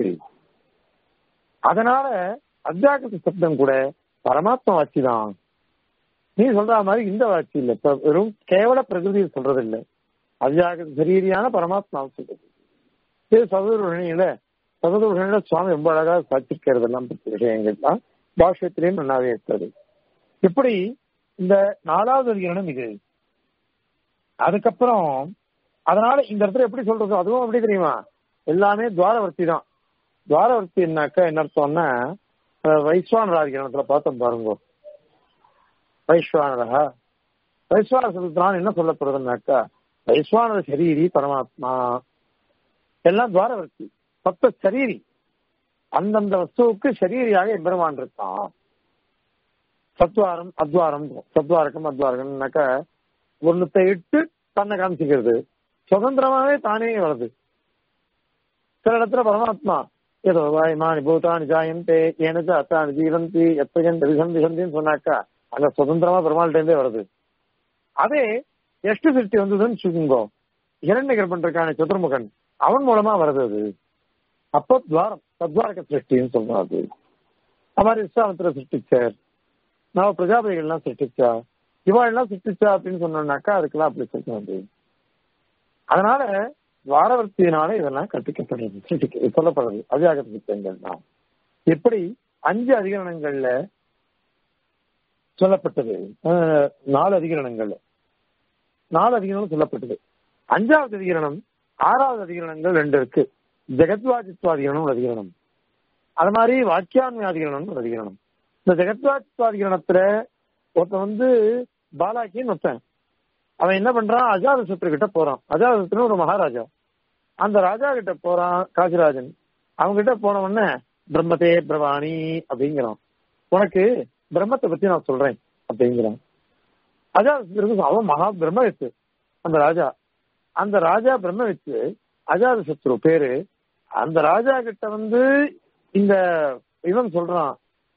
அதனால அத்தியாகத்த சப்தம் கூட பரமாத்மா வாட்சி தான் நீ சொல்ற மாதிரி இந்த வாட்சி இல்ல இப்ப வெறும் கேவல பிரகிருதியை சொல்றது இல்ல அத்தியாக சரீரியான பரமாத்மாவை சொல்றது இது சதுர்வணியில சதுர்வணியில சுவாமி ரொம்ப அழகா சாட்சிக்கிறது எல்லாம் பற்றி விஷயங்கள் தான் பாஷ்யத்திலேயும் நல்லாவே இருக்கிறது இப்படி இந்த நாலாவது அதிகரணம் இது அதுக்கப்புறம் அதனால இந்த இடத்துல எப்படி சொல்றது அதுவும் எப்படி தெரியுமா எல்லாமே துவாரவர்த்தி தான் துவாரவர்த்தி என்னாக்கா என்ன அர்த்தம்னா வைஸ்வானரா அதிகரணத்துல பார்த்தோம் பாருங்க வைஸ்வானரா வைஸ்வான சதுத்திரான் என்ன சொல்லப்படுறதுனாக்கா வைஸ்வானர சரீரி பரமாத்மா எல்லாம் துவாரவர்த்தி பத்த சரீரி அந்தந்த வஸ்துவுக்கு சரீரியாக எம்பெருமான் இருக்கான் சத்வாரம் அத்வாரம் சத்வாரகம் அத்வாரகம்னாக்கா ஒன்னுத்தை இட்டு தன்னை காமிச்சிக்கிறது சுதந்திரமாவே தானே வருது சில இடத்துல பரமாத்மா ஏதோ வாய்மானி பூதானி ஜாயந்தே ஏனது அத்தானி ஜீவந்தி எத்தகன் விசந்தி சந்தின்னு சொன்னாக்கா அங்க சுதந்திரமா பெருமாள்கிட்டே வருது அதே எஷ்டு சிருஷ்டி வந்ததுன்னு வச்சுக்கோங்க இரண்டு கர்ப்பன் இருக்கான சதுர்முகன் அவன் மூலமா வருது அது அப்போ துவாரம் சத்வாரக சிருஷ்டின்னு சொல்றோம் அது மாதிரி விஸ்வாமத்திர சிருஷ்டிச்சார் நவ பிரஜாபதிகள்லாம் சிருஷ்டிச்சா இவாளெல்லாம் சிருஷ்டிச்சா அப்படின்னு சொன்னோம்னாக்கா அதுக்கெல்லாம் அப்படி சொல்றது அதனால துவாரவர்த்தியினால இதெல்லாம் கற்பிக்கப்படுறது சிருஷ்டிக்க சொல்லப்படுறது அதிகார சித்தங்கள் தான் இப்படி அஞ்சு அதிகரணங்கள்ல சொல்லப்பட்டது நாலு அதிகரணங்கள்ல நாலு அதிகரணம் சொல்லப்பட்டது அஞ்சாவது அதிகரணம் ஆறாவது அதிகரணங்கள் ரெண்டு இருக்கு ஜெகத்வாதித்வாதிகரணம் ஒரு அதிகரணம் அது மாதிரி வாக்கியான்மியாதிகரணம் ஒரு அதிகரணம் இந்த ஜெகத்வாதித்வாதிகரணத்துல ஒருத்தன் வந்து பாலாக்கின்னு ஒருத்தன் அவன் என்ன பண்றான் அஜாதசத்ரு கிட்ட போறான் அஜாதசத்ரு ஒரு மகாராஜா அந்த ராஜா கிட்ட போறான் காசிராஜன் அவங்க கிட்ட போன உடனே பிரம்மதே பிரவாணி அப்படிங்கிறான் உனக்கு பிரம்மத்தை பத்தி நான் சொல்றேன் அப்படிங்கிறான் அஜாதசத்ருக்கு அவன் மகா பிரம்மவித்து அந்த ராஜா அந்த ராஜா பிரம்மவித்து அஜாதசத்ரு பேரு அந்த ராஜா கிட்ட வந்து இந்த இவன் சொல்றான்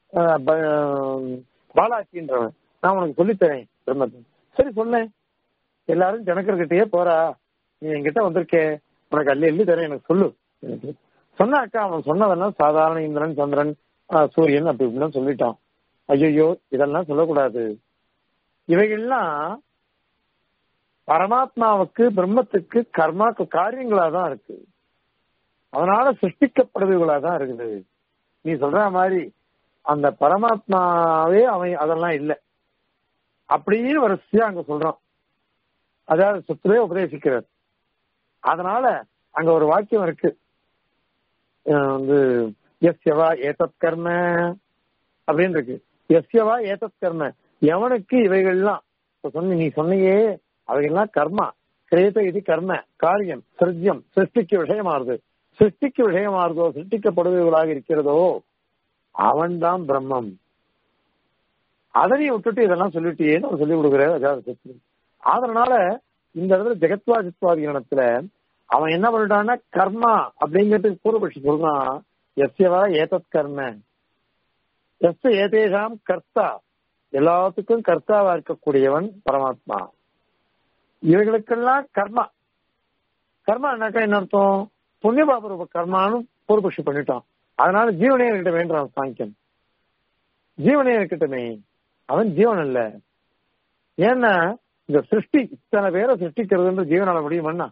பாலாக்கின்றவன் நான் உனக்கு சொல்லித்தரேன் பிரம்மத்தை சரி சொன்னேன் எல்லாரும் ஜனக்கர்கிட்டயே போறா நீ என்கிட்ட வந்திருக்கே உனக்கு அள்ளி அள்ளி தரேன் எனக்கு சொல்லு எனக்கு சொன்னாக்கா அவன் சொன்னதெல்லாம் சாதாரண இந்திரன் சந்திரன் சூரியன் அப்படி இப்படின்னு சொல்லிட்டான் ஐயோ இதெல்லாம் சொல்லக்கூடாது இவைகள்லாம் பரமாத்மாவுக்கு பிரம்மத்துக்கு கர்மாக்கு காரியங்களா தான் இருக்கு அதனால சிருஷ்டிக்கப்படுவர்களா தான் இருக்குது நீ சொல்ற மாதிரி அந்த பரமாத்மாவே அவன் அதெல்லாம் இல்லை அப்படின்னு வரிசையா அங்க சொல்றான் அதாவது சொத்துலே உபதேசிக்கிறார் அதனால அங்க ஒரு வாக்கியம் இருக்கு வந்து எஸ்யவா ஏதத் கர்ம அப்படின்னு இருக்கு எஸ்யவா ஏதத் கர்ம எவனுக்கு இவைகள்லாம் சொன்ன நீ சொன்னையே அவைகள்லாம் கர்மா கிரேத இது கர்ம காரியம் சிருஜ்யம் சிருஷ்டிக்கு விஷயமாறுது சிருஷ்டிக்கு விஷயமாறுதோ சிருஷ்டிக்கப்படுபவர்களாக இருக்கிறதோ அவன்தான் பிரம்மம் அதனையும் விட்டுட்டு இதெல்லாம் சொல்லிட்டியேன்னு அவர் சொல்லி கொடுக்குறாரு அஜாத அதனால இந்த இடத்துல ஜெகத்வாதித்வாதி இனத்துல அவன் என்ன பண்ணிட்டான்னா கர்மா அப்படிங்கிறதுக்கு பூர்வபட்சி சொல்றான் எஸ்யவா ஏதத் கர்ம எஸ் ஏதேஷாம் கர்த்தா எல்லாத்துக்கும் கர்த்தாவா இருக்கக்கூடியவன் பரமாத்மா இவைகளுக்கெல்லாம் கர்மா கர்மா என்னக்கா என்ன அர்த்தம் புண்ணிய பாபரூப கர்மான்னு பூர்வபட்சி பண்ணிட்டான் அதனால ஜீவனே என்கிட்ட வேண்டாம் சாங்கியம் ஜீவனே இருக்கட்டுமே அவன் ஜீவன் இல்ல ஏன்னா இந்த சிருஷ்டி இத்தனை பேரை சிருஷ்டிக்கிறதுன்ற ஜீவனால முடியுமன்னா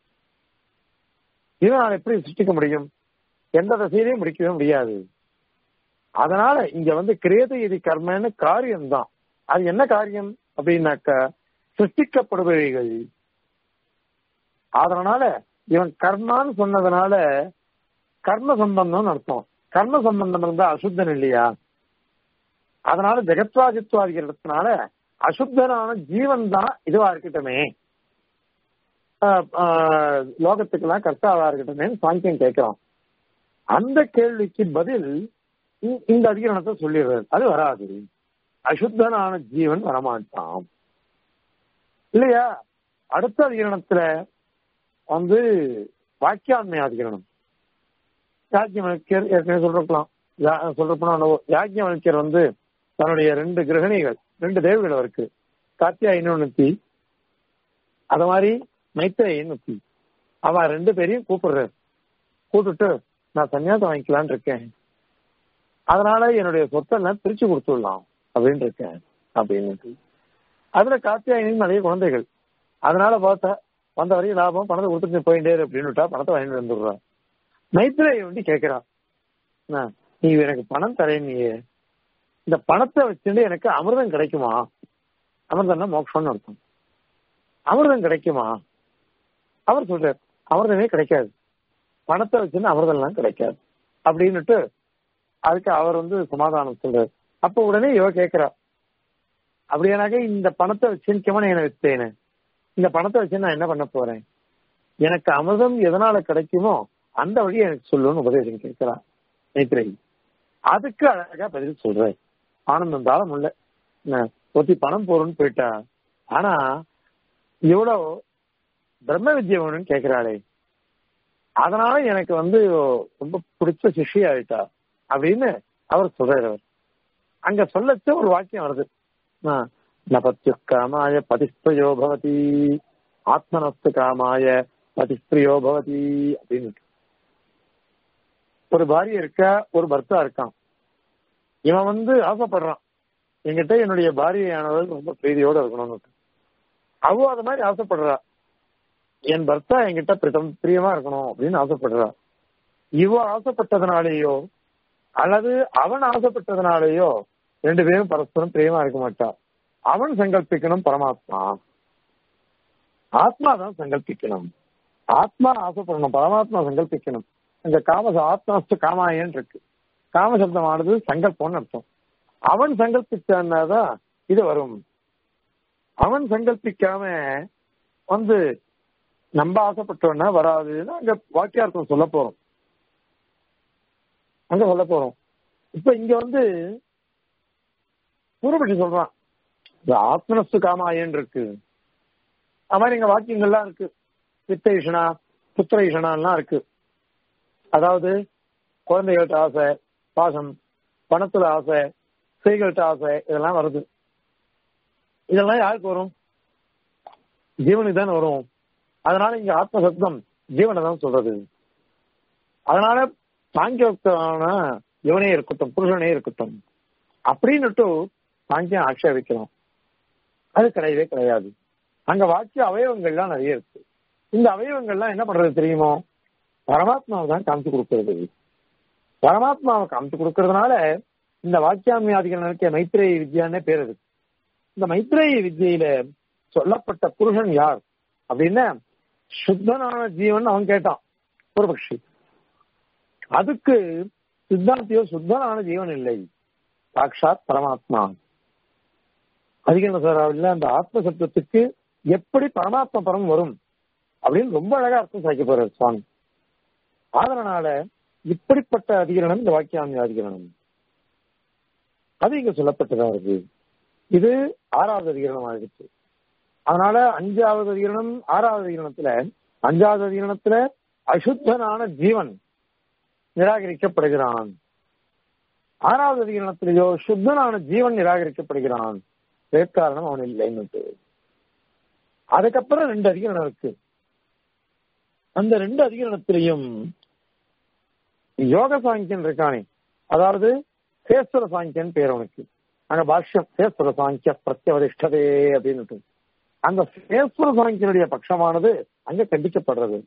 ஜீவனால எப்படி சிருஷ்டிக்க முடியும் எந்த திசையிலையும் முடிக்கவே முடியாது அதனால இங்க வந்து கிரேத இது கர்மன்னு காரியம்தான் அது என்ன காரியம் அப்படின்னாக்க சிருஷ்டிக்கப்படுபவைகள் அதனால இவன் கர்மான்னு சொன்னதுனால கர்ம சம்பந்தம்னு அர்த்தம் கர்ம சம்பந்தம் இருந்தா அசுத்தன் இல்லையா அதனால ஜெகத்வாதித்வாதிக்கிறதுனால அசுத்தனான ஜீவன் தான் இதுவா இருக்கட்டுமே லோகத்துக்கெல்லாம் கர்த்தாவா இருக்கட்டுமே சாங்கியம் கேட்கிறோம் அந்த கேள்விக்கு பதில் இந்த அதிகரணத்தை சொல்லிடுறாரு அது வராது அசுத்தனான ஜீவன் வரமாட்டான் இல்லையா அடுத்த அதிகரணத்துல வந்து வாக்கியாண்மை அதிகரணம் யாக்கியமணிக்கர் ஏற்கனவே சொல்றப்பலாம் சொல்றப்பனா யாக்கியமணிக்கர் வந்து தன்னுடைய ரெண்டு கிரகணிகள் ரெண்டு தேவிகள் அவருக்கு காத்தியாயின்னு நுத்தி அத மாதிரி மைத்திரையின் நுத்தி அவன் ரெண்டு பேரையும் கூப்பிடுறாரு கூப்பிட்டுட்டு நான் சன்னியாசம் வாங்கிக்கலான் இருக்கேன் அதனால என்னுடைய சொத்தை நான் பிரிச்சு கொடுத்துடலாம் அப்படின்னு இருக்கேன் அப்படின்னு அதுல காத்தியாயினின் நிறைய குழந்தைகள் அதனால பார்த்தா வந்த வரையும் லாபம் பணத்தை கொடுத்துட்டு போயிட்டே அப்படின்னு விட்டா பணத்தை வாங்கிட்டு வந்துடுறான் மைத்திரையை வந்து கேட்கிறான் நீ எனக்கு பணம் தரேன் நீ இந்த பணத்தை வச்சுட்டு எனக்கு அமிர்தம் கிடைக்குமா அமிர்தம்னா மோட்சம்னு அர்த்தம் அமிர்தம் கிடைக்குமா அவர் சொல்றார் அமிர்தமே கிடைக்காது பணத்தை வச்சுன்னு அமிர்தம்லாம் கிடைக்காது அப்படின்னுட்டு அதுக்கு அவர் வந்து சமாதானம் சொல்றாரு அப்ப உடனே இவ கேட்கிறா அப்படியானாக்க இந்த பணத்தை வச்சு கிமனை என்ன வித்தேன்னு இந்த பணத்தை வச்சு நான் என்ன பண்ண போறேன் எனக்கு அமிர்தம் எதனால கிடைக்குமோ அந்த வழியை எனக்கு சொல்லுன்னு உபதேசம் கேட்கிறான் நேத்திரை அதுக்கு அழகா பதில் சொல்றேன் ஆனந்தம் தாளம் இல்ல ஒத்தி பணம் போறோம்னு போயிட்டா ஆனா எவ்வளவு பிரம்ம வித்யை வேணும்னு கேட்கிறாளே அதனால எனக்கு வந்து ரொம்ப பிடிச்ச சிஷி ஆயிட்டா அப்படின்னு அவர் சொல்றாரு அவர் அங்க சொல்லச்ச ஒரு வாக்கியம் வருது நபத்து காமாய பதிஸ்திரியோ பவதி ஆத்மனஸ்து காமாய பதிஸ்திரியோ பவதி அப்படின்னு ஒரு பாரிய இருக்கா ஒரு பர்த்தா இருக்கான் இவன் வந்து ஆசைப்படுறான் என்கிட்ட என்னுடைய பாரியையானவள் ரொம்ப பிரீதியோட இருக்கணும்னு அவ அது மாதிரி ஆசைப்படுறா என் பர்த்தா என்கிட்ட பிரியம் பிரியமா இருக்கணும் அப்படின்னு ஆசைப்படுறா இவ ஆசைப்பட்டதுனாலேயோ அல்லது அவன் ஆசைப்பட்டதுனாலேயோ ரெண்டு பேரும் பரஸ்பரம் பிரியமா இருக்க மாட்டா அவன் சங்கல்பிக்கணும் பரமாத்மா ஆத்மா தான் சங்கல்பிக்கணும் ஆத்மா ஆசைப்படணும் பரமாத்மா சங்கல்பிக்கணும் அங்க காம ஆத்மாஸ்து காமாயன் இருக்கு காமசப்தமானது சங்கல்பம்னு அர்த்தம் அவன் சங்கல்பிச்சான்னாதான் இது வரும் அவன் சங்கல்பிக்காம வந்து நம்ம ஆசைப்பட்டோன்னா வராதுன்னு அங்க வாக்கியார்த்தம் சொல்ல போறோம் அங்க சொல்ல போறோம் இப்ப இங்க வந்து பூர்வபட்சி சொல்றான் இந்த ஆத்மனஸ்து காமாயன் இருக்கு அது மாதிரி இங்க வாக்கியங்கள்லாம் இருக்கு பித்த ஈஷனா புத்திர ஈஷனாலாம் இருக்கு அதாவது குழந்தைகள்கிட்ட ஆசை பாசம் பணத்துல ஆசை ஸ்திரீகள்கிட்ட ஆசை இதெல்லாம் வருது இதெல்லாம் யாருக்கு வரும் ஜீவனுக்கு தானே வரும் அதனால இங்க ஆத்ம சப்தம் ஜீவனை தான் சொல்றது அதனால சாங்கியமான இவனே இருக்கட்டும் புருஷனே இருக்கட்டும் அப்படின்னுட்டு சாங்கியம் ஆட்சேபிக்கிறோம் அது கிடையவே கிடையாது அங்க வாக்கிய அவயவங்கள்லாம் நிறைய இருக்கு இந்த அவயவங்கள்லாம் என்ன பண்றது தெரியுமோ பரமாத்மாவை தான் காமிச்சு கொடுக்கறது பரமாத்மாவை காமிச்சு கொடுக்கறதுனால இந்த வாக்கியாமியாதிகள் மைத்ரேய வித்யான்னே பேர் இருக்கு இந்த மைத்ரேய வித்யில சொல்லப்பட்ட புருஷன் யார் அப்படின்னா சுத்தனான ஜீவன் அவன் கேட்டான் ஒரு பட்சி அதுக்கு சித்தாந்தியோ சுத்தனான ஜீவன் இல்லை சாட்சாத் பரமாத்மா அதிகம் சார் அந்த ஆத்ம சப்தத்துக்கு எப்படி பரமாத்ம பரம் வரும் அப்படின்னு ரொம்ப அழகா அர்த்தம் சாய்க்க போறாரு சுவாமி அதனால இப்படிப்பட்ட அதிகரணம் இந்த வாக்கியாமி அதிகரணம் அது இங்க சொல்லப்பட்டதா இருக்கு இது ஆறாவது அதிகரணம் ஆகிடுச்சு அதனால அஞ்சாவது அதிகரணம் ஆறாவது அதிகரணத்துல அஞ்சாவது அதிகரணத்துல அசுத்தனான ஜீவன் நிராகரிக்கப்படுகிறான் ஆறாவது அதிகரணத்திலேயோ சுத்தனான ஜீவன் நிராகரிக்கப்படுகிறான் வேட்காரணம் அவன் இல்லைன்னு அதுக்கப்புறம் ரெண்டு அதிகரணம் இருக்கு அந்த ரெண்டு அதிகரணத்திலையும் யோக சாங்கியன் இருக்கானே அதாவது சேஸ்வர சாங்கியன் பேர் அவனுக்கு அங்க பாஷ்யம் சேஸ்வர சாங்கிய பிரத்யவதிஷ்டதே அப்படின்னு அந்த சேஸ்வர சாங்கியனுடைய பட்சமானது அங்க கண்டிக்கப்படுறது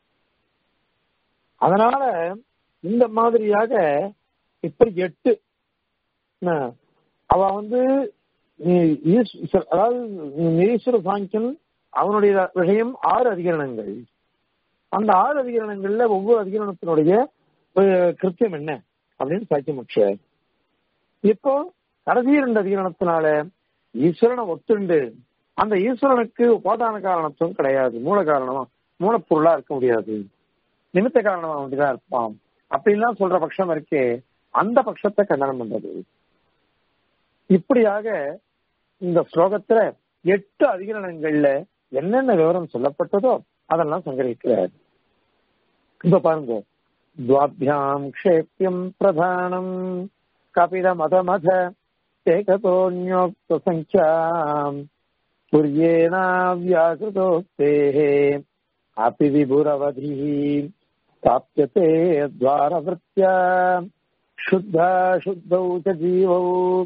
அதனால இந்த மாதிரியாக இப்படி எட்டு என்ன, அவ வந்து நீ- ஈஸ்- அதாவது ஈஸ்வர சாங்கியன் அவனுடைய விஷயம் ஆறு அதிகரணங்கள் அந்த ஆறு அதிகரணங்கள்ல ஒவ்வொரு அதிகரணத்தினுடைய அஹ், கிருத்தியம் என்ன அப்படின்னு சாட்சி முடிச்சார் இப்போ கடைசி ரெண்டு அதிகரணத்தினால ஈஸ்வரனை ஒத்துண்டு அந்த ஈஸ்வரனுக்கு உபாதான காரணத்துவம் கிடையாது மூல காரணமா மூலப்பொருளா இருக்க முடியாது நிமித்த காரணமா வேண்டிதான் இருப்பான் அப்படின்லாம் சொல்ற பட்சம் இருக்கே அந்த பட்சத்தை கண்டனம் பண்றது இப்படியாக இந்த ஸ்லோகத்துல எட்டு அதிகரணங்கள்ல என்னென்ன விவரம் சொல்லப்பட்டதோ அதெல்லாம் சங்கரிக்கிறார் இப்ப பாருங்க द्वाभ्याम् क्षेप्यम् प्रधानम् कपिलमधमथ एकतोऽन्योक्तसङ्ख्याम् तुर्येणाव्याकृतोक्तेः अपि विभुरवधिः प्राप्यते द्वारवृत्त्या शुद्धा शुद्धौ च जीवौ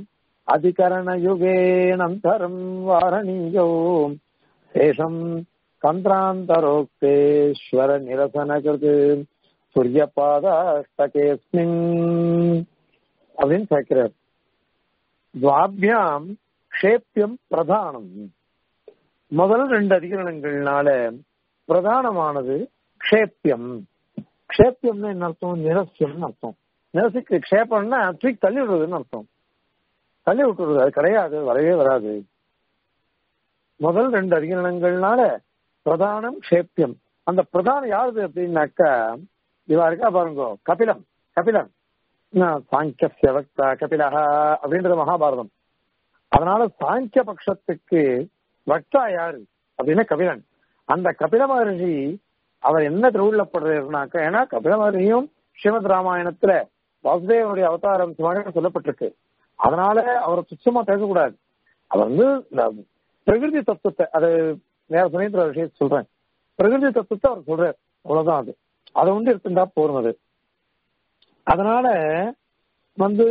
अधिकरणयुगेनन्तरम् वारणीयौ शेषम् तन्त्रान्तरोक्तेश्वर निरसनकृत् சூரியபாதாஷ்டகேஸ்மின் அப்படின்னு கேட்கிறார் துவாபியாம் க்ஷேப்பியம் பிரதானம் முதல் ரெண்டு அதிகரணங்கள்னால பிரதானமானது க்ஷேப்பியம் க்ஷேப்பியம்னு என்ன அர்த்தம் நிரஸ்யம்னு அர்த்தம் நிரசிக்கு க்ஷேப்பம்னா தூக்கி தள்ளி விடுறதுன்னு அர்த்தம் தள்ளி விட்டுறது அது கிடையாது வரவே வராது முதல் ரெண்டு அதிகரணங்கள்னால பிரதானம் க்ஷேப்பியம் அந்த பிரதானம் யாருது அப்படின்னாக்கா இவா இருக்கா பாருங்க கபிலம் கபிலன் சாங்கிய வக்தா கபிலஹா அப்படின்றது மகாபாரதம் அதனால சாங்கிய பட்சத்துக்கு வக்தா யாரு அப்படின்னா கபிலன் அந்த கபில மகர்ஷி அவர் என்ன திருவுள்ளப்படுறாருனாக்கா ஏன்னா கபில மகர்ஷியும் ஸ்ரீமத் ராமாயணத்துல வாசுதேவனுடைய அவதாரம் சொல்லப்பட்டிருக்கு அதனால அவரை துச்சமா பேசக்கூடாது அவர் வந்து இந்த பிரகிருதி தத்துவத்தை அது வேற சமயத்துல விஷயத்தை சொல்றேன் பிரகிருதி தத்துவத்தை அவர் சொல்றாரு அவ்வளவுதான் அது அதை வந்து எடுத்துட்டா போறோம் அது அதனால வந்து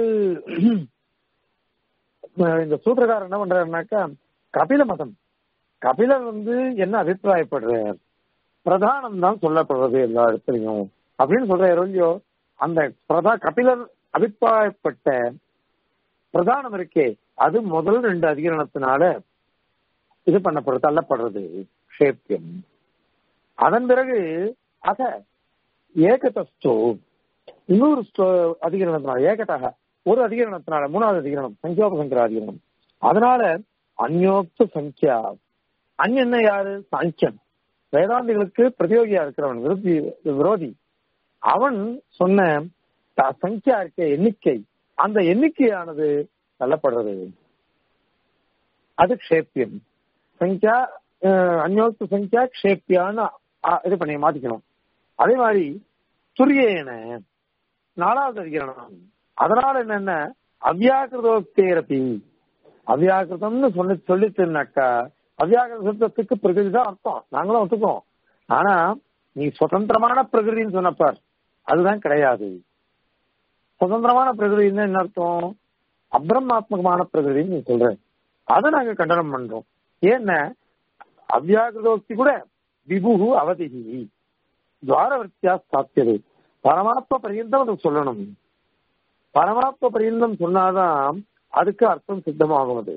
இந்த சூத்திரக்காரர் என்ன பண்றாருனாக்கா கபில மதம் கபிலர் வந்து என்ன அபிப்பிராயப்படுறார் பிரதானம் தான் சொல்லப்படுறது எல்லா இடத்துலையும் அப்படின்னு சொல்றாரு இல்லையோ அந்த பிரதா கபிலர் அபிப்பிராயப்பட்ட பிரதானம் இருக்கே அது முதல் ரெண்டு அதிகரணத்தினால இது பண்ணப்படுறது தள்ளப்படுறது ஷேப்பியம் அதன் பிறகு அக ஏகதஸ்தோ இன்னொரு அதிகரணத்தினால ஏகதாக ஒரு அதிகரணத்தினால மூணாவது அதிகரணம் சங்கியோபசங்கர அதிகரணம் அதனால அந்யோக்த சங்கியா அந்நிய யாரு சாங்கியன் வேதாந்திகளுக்கு பிரதியோகியா இருக்கிறவன் விருத்தி விரோதி அவன் சொன்ன சங்கியா இருக்க எண்ணிக்கை அந்த எண்ணிக்கையானது தள்ளப்படுறது அது க்ஷேப்பியம் சங்கியா அந்யோக்த சங்கியா க்ஷேப்பியான்னு இது பண்ணி மாத்திக்கணும் அதே மாதிரி துரியேன நாலாவது அதிகரணம் அதனால என்னென்ன அவ்யாக்கிருதோக்தேரபி அவ்யாக்கிருதம்னு சொல்லி சொல்லிட்டுனாக்கா அவ்யாக்கிருத சப்தத்துக்கு பிரகிருதி தான் அர்த்தம் நாங்களும் ஒத்துக்கிறோம் ஆனா நீ சுதந்திரமான பிரகிருதின்னு சொன்னப்பார் அதுதான் கிடையாது சுதந்திரமான பிரகிருதின்னு என்ன அர்த்தம் அப்ரமாத்மகமான பிரகிருதின்னு நீ சொல்ற அதை நாங்க கண்டனம் பண்றோம் ஏன்னா அவ்யாகிருதோக்தி கூட விபுகு அவதிகி துவாரவர்த்தியா ஸ்தாபியது பரமாத்ம பரியந்தம் அதுக்கு சொல்லணும் பரமாத்ம பரியந்தம் சொன்னாதான் அதுக்கு அர்த்தம் சித்தமாகும் அது